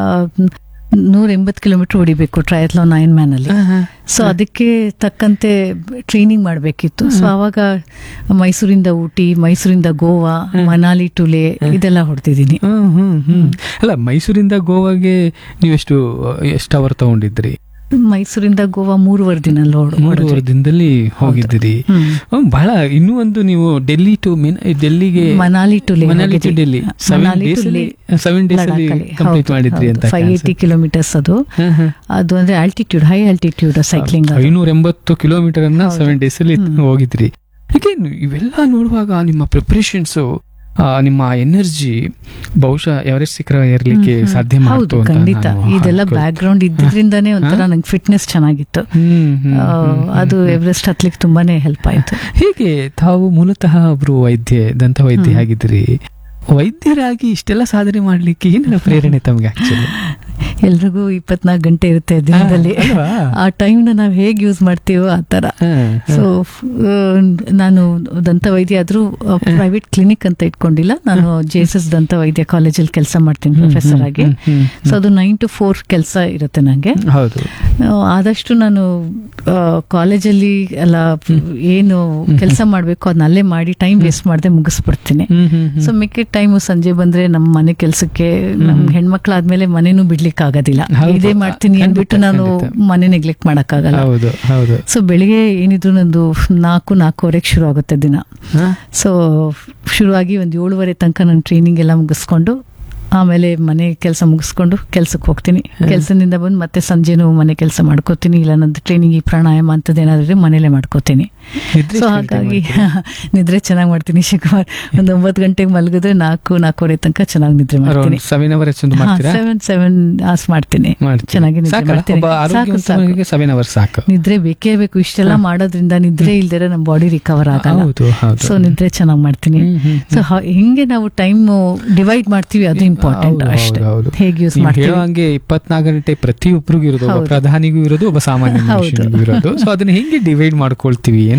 ನೂರ ಎಂಬತ್ತು ಕಿಲೋಮೀಟರ್ ಹೊಡಿಬೇಕು ಟ್ರಯತ್ಲಾನ್ ನೈನ್ ಮ್ಯಾನ್ ಅಲ್ಲಿ ಹ, ಹ. ಸೊ ಅದಕ್ಕೆ ತಕ್ಕಂತೆ ಟ್ರೈನಿಂಗ್ ಮಾಡಬೇಕಿತ್ತು ಸೊ ಅವಾಗ ಮೈಸೂರಿಂದ ಊಟಿ ಮೈಸೂರಿಂದ ಗೋವಾ ಮನಾಲಿ ಟು ಲೇ ಇದೆಲ್ಲ ಹೊಡ್ತಿದ್ದೀನಿ ಹ್ಮ್, ಹ್ಮ್, ಹ್ಮ್. ಅಲ್ಲ ಮೈಸೂರಿಂದ ಗೋವಾಗೆ ನೀವೆಷ್ಟು ಎಷ್ಟು ಅವರ್ ತಗೊಂಡಿದ್ರಿ ಮೈಸೂರಿಂದ ಗೋವಾ ಮೂರುವರೆ ದಿನ ಮೂರುವರೆ ದಿನದಲ್ಲಿ ಹೋಗಿದ್ದೀರಿ ಹ್ಮ್, ಬಹಳ ಇನ್ನೂ ಒಂದು ನೀವು ಡೆಲ್ಲಿ ಟು ಡೆಲ್ಲಿಗೆ Manali to Leh Manali to Delhi seven days ಅಲ್ಲಿ ಸೆವೆನ್ ಡೇಸ್ ಅಲ್ಲಿ ಕಂಪ್ಲೀಟ್ ಮಾಡಿದ್ರಿ ಅಂತ ಫೈವ್ ಏಯ್ಟಿ ಕಿಲೋಮೀಟರ್ಸ್ ಅದು ಹ, ಹ. ಅದು ಅಂದ್ರೆ ಆಲ್ಟಿಟ್ಯೂಡ್ ಹೈ ಆಲ್ಟಿಟ್ಯೂಡ್ ಸೈಕ್ಲಿಂಗ್ ಐನೂರ ಎಂಬತ್ತು ಕಿಲೋಮೀಟರ್ ಅನ್ನ ಸೆವೆನ್ ಡೇಸ್ ಅಲ್ಲಿ ಹೋಗಿದ್ರಿ ಹೀಗೆ ಇವೆಲ್ಲ ನೋಡುವಾಗ ನಿಮ್ಮ ಪ್ರಿಪರೇಷನ್ಸು ನಿಮ್ಮ ಎನರ್ಜಿ ಬಹುಶಃ ಎವರೆಸ್ಟ್ ಶಿಖರ ಏರ್ಲಿಕ್ಕೆ ಹ್ಮ್, ಹ್ಮ್. ಸಾಧ್ಯ ಹೌದು ಮಾಡ್ತು ಅಂತ ಖಂಡಿತ ನಾನು ಇದೆಲ್ಲ ಅನ್ಕೊಳ್ತೀನಿ. ಬ್ಯಾಕ್ ಗ್ರೌಂಡ್ ಇದ್ದಿದ್ರಿಂದಾನೇ ಒಂಥರ ಹಾ? ನಂಗೆ ಫಿಟ್ನೆಸ್ ಚೆನ್ನಾಗಿತ್ತು ಹ್ಮ್, ಹ್ಮ್, ಆ, ಹ್ಮ್, ಹ್ಮ್, ಅದು ಹ್ಮ್. ಎವರೆಸ್ಟ್ ಹತ್ಲಿಕ್ಕೆ ತುಂಬಾನೇ ಹೆಲ್ಪ್ ಆಯ್ತು ಹೇಗೆ ತಾವು ಮೂಲತಃ ಒಬ್ರು ವೈದ್ಯ ದಂತ ವೈದ್ಯ ಹ್ಮ್. ಆಗಿದ್ರಿ ವೈದ್ಯರಾಗಿ ಇಷ್ಟೆಲ್ಲ ಸಾಧನೆ ಮಾಡ್ಲಿಕ್ಕೆ ಏನೆಲ್ಲ ಪ್ರೇರಣೆ ತಮ್ಗೆ ಆಕ್ಚುಲಿ ಎಲ್ರಿಗೂ ಇಪ್ಪತ್ನಾಲ್ಕು ಗಂಟೆ ಇರುತ್ತೆ ದಿನದಲ್ಲಿ ಆ ಟೈಮ್ನ ನಾವು ಹೇಗೆ ಯೂಸ್ ಮಾಡ್ತೀವೋ ಆ ಥರ ಸೊ ನಾನು ದಂತ ವೈದ್ಯ ಆದ್ರೂ ಪ್ರೈವೇಟ್ ಕ್ಲಿನಿಕ್ ಅಂತ ಇಟ್ಕೊಂಡಿಲ್ಲ ನಾನು ಜೆ ಎಸ್ ಎಸ್ ದಂತ ವೈದ್ಯ ಕಾಲೇಜಲ್ಲಿ ಕೆಲಸ ಮಾಡ್ತೀನಿ ಪ್ರೊಫೆಸರ್ ಆಗಿ ಸೊ ಅದು ನೈನ್ ಟು ಫೋರ್ ಕೆಲಸ ಇರುತ್ತೆ ನನಗೆ ಹೌದು ಆದಷ್ಟು ನಾನು ಕಾಲೇಜಲ್ಲಿ ಎಲ್ಲ ಏನು ಕೆಲಸ ಮಾಡಬೇಕು ಅದನ್ನ ಅಲ್ಲೇ ಮಾಡಿ ಟೈಮ್ ವೇಸ್ಟ್ ಮಾಡದೆ ಮುಗಿಸ್ಬಿಡ್ತೀನಿ ಹ್ಮ್, ಹ್ಮ್, ಹ್ಮ್. ಸೊ ಮಿಕ್ಕಿದ ಟೈಮು ಸಂಜೆ ಬಂದ್ರೆ ನಮ್ಮ ಮನೆ ಕೆಲಸಕ್ಕೆ ನಮ್ ಹೆಣ್ಮಕ್ಳಾದ್ಮೇಲೆ ಮನೇನು ಬಿಡ್ಲಿಕ್ಕೆ ಆಗೋದಿಲ್ಲ ಹೌದು. ಇದೇ ಮಾಡ್ತೀನಿ ಖಂಡಿತ, ಅಂದ್ಬಿಟ್ಟು ನಾನು ಖಂಡಿತ. ಮನೆ ನೆಗ್ಲೆಕ್ಟ್ ಮಾಡಕ್ಕಾಗಲ್ಲ ಹೌದು ಹೌದು ಸೊ ಬೆಳಿಗ್ಗೆ ಏನಿದ್ರು ನಂದು ನಾಲ್ಕು ನಾಲ್ಕೂವರೆಗೆ ಶುರು ಆಗುತ್ತೆ ದಿನ ಹಾ? ಸೊ ಶುರುವಾಗಿ ಒಂದು ಏಳುವರೆ ತನಕ ನಾನು ಟ್ರೈನಿಂಗ್ ಎಲ್ಲ ಮುಗಿಸ್ಕೊಂಡು ಆಮೇಲೆ ಮನೆ ಕೆಲಸ ಮುಗಿಸ್ಕೊಂಡು ಕೆಲ್ಸಕ್ಕೆ ಹೋಗ್ತೀನಿ ಕೆಲಸದಿಂದ ಬಂದು ಮತ್ತೆ ಸಂಜೆನೂ ಮನೆ ಕೆಲಸ ಮಾಡ್ಕೋತೀನಿ ಇಲ್ಲ ನಂದು ಟ್ರೈನಿಂಗ್ ಈ ಪ್ರಾಣಾಯಾಮ ಅಂತದ್ದು ಏನಾದ್ರೆ ಮನೇಲೆ ಮಾಡ್ಕೋತೀನಿ ನಿದ್ರೆ ಸೊ ಎಷ್ಟು ಹಾಗಾಗಿ ಗಂಟೆಗೆ ನಿದ್ರೆ ಚೆನ್ನಾಗಿ ಮಾಡ್ತೀನಿ ಶಿವಕುಮಾರ್ ಒಂದು ಒಂಬತ್ತು ಗಂಟೆಗೆ ಮಲಗಿದ್ರೆ ನಾಲ್ಕು ನಾಲ್ಕೂವರೆ ತನಕ ಚೆನ್ನಾಗಿ ನಿದ್ರೆ ಮಾಡ್ತೀನಿ ಸೆವೆನ್ ಅವರ್ಸ್ ಒಂದು ಮಾಡ್ತೀರಾ ಸೆವೆನ್ ಸೆವೆನ್ ಅವರ್ಸ್ ಮಾಡ್ತೀನಿ ಮಾಡ್ತೀರಾ? ಚೆನ್ನಾಗಿ ನಿದ್ರೆ ಸಾಕಲ್ಲ? ಮಾಡ್ತೀನಿ. ಒಬ್ಬ ಸಾಕು, ಆರೋಗ್ಯವಂತನಿಗೆ ಸೆವೆನ್ ಅವರ್ಸ್ ಸಾಕು ನಿದ್ರೆ ಬೇಕೇ ಬೇಕು ಇಷ್ಟೆಲ್ಲ ಮಾಡೋದ್ರಿಂದ ನಿದ್ರೆ ಇಲ್ದಿರ ನಮ್ಮ ಬಾಡಿ ರಿಕವರ್ ಆಗಲ್ಲ ಹೌದು ಹೌದು ಸೊ ನಿದ್ರೆ ಚೆನ್ನಾಗಿ ಮಾಡ್ತೀನಿ ಹ್ಮ್, ಹ್ಮ್, ಸೊ ಹೆಂಗೆ ನಾವು ಟೈಮ್ ಡಿವೈಡ್ ಮಾಡ್ತೀವಿ ಅದು ಇಂಪಾರ್ಟೆಂಟ್ ಹೌದು, ಅಷ್ಟೇ ಹೌದು, ಹೌದು. ಹೇಗೆ ಯೂಸ್ ನೀವು ಮಾಡ್ತೀವಿ ಹೇಳೋ ಹಂಗೆ ಇಪ್ಪತ್ನಾಲ್ಕು ಗಂಟೆ ಪ್ರತಿಯೊಬ್ಬರಿಗೂ ಇರೋದು ಒಬ್ಬ ಹೌದು. ಪ್ರಧಾನಿಗೂ ಇರೋದು ಒಬ್ಬ ಸಾಮಾನ್ಯ ಹೌದು. ಮನುಷ್ಯನಿಗೂ ಇರೋದು ಸೊ ಅದನ್ನ ಹೆಂಗೆ ಡಿವೈಡ್ ಮಾಡ್ಕೊಳ್ತೀವಿ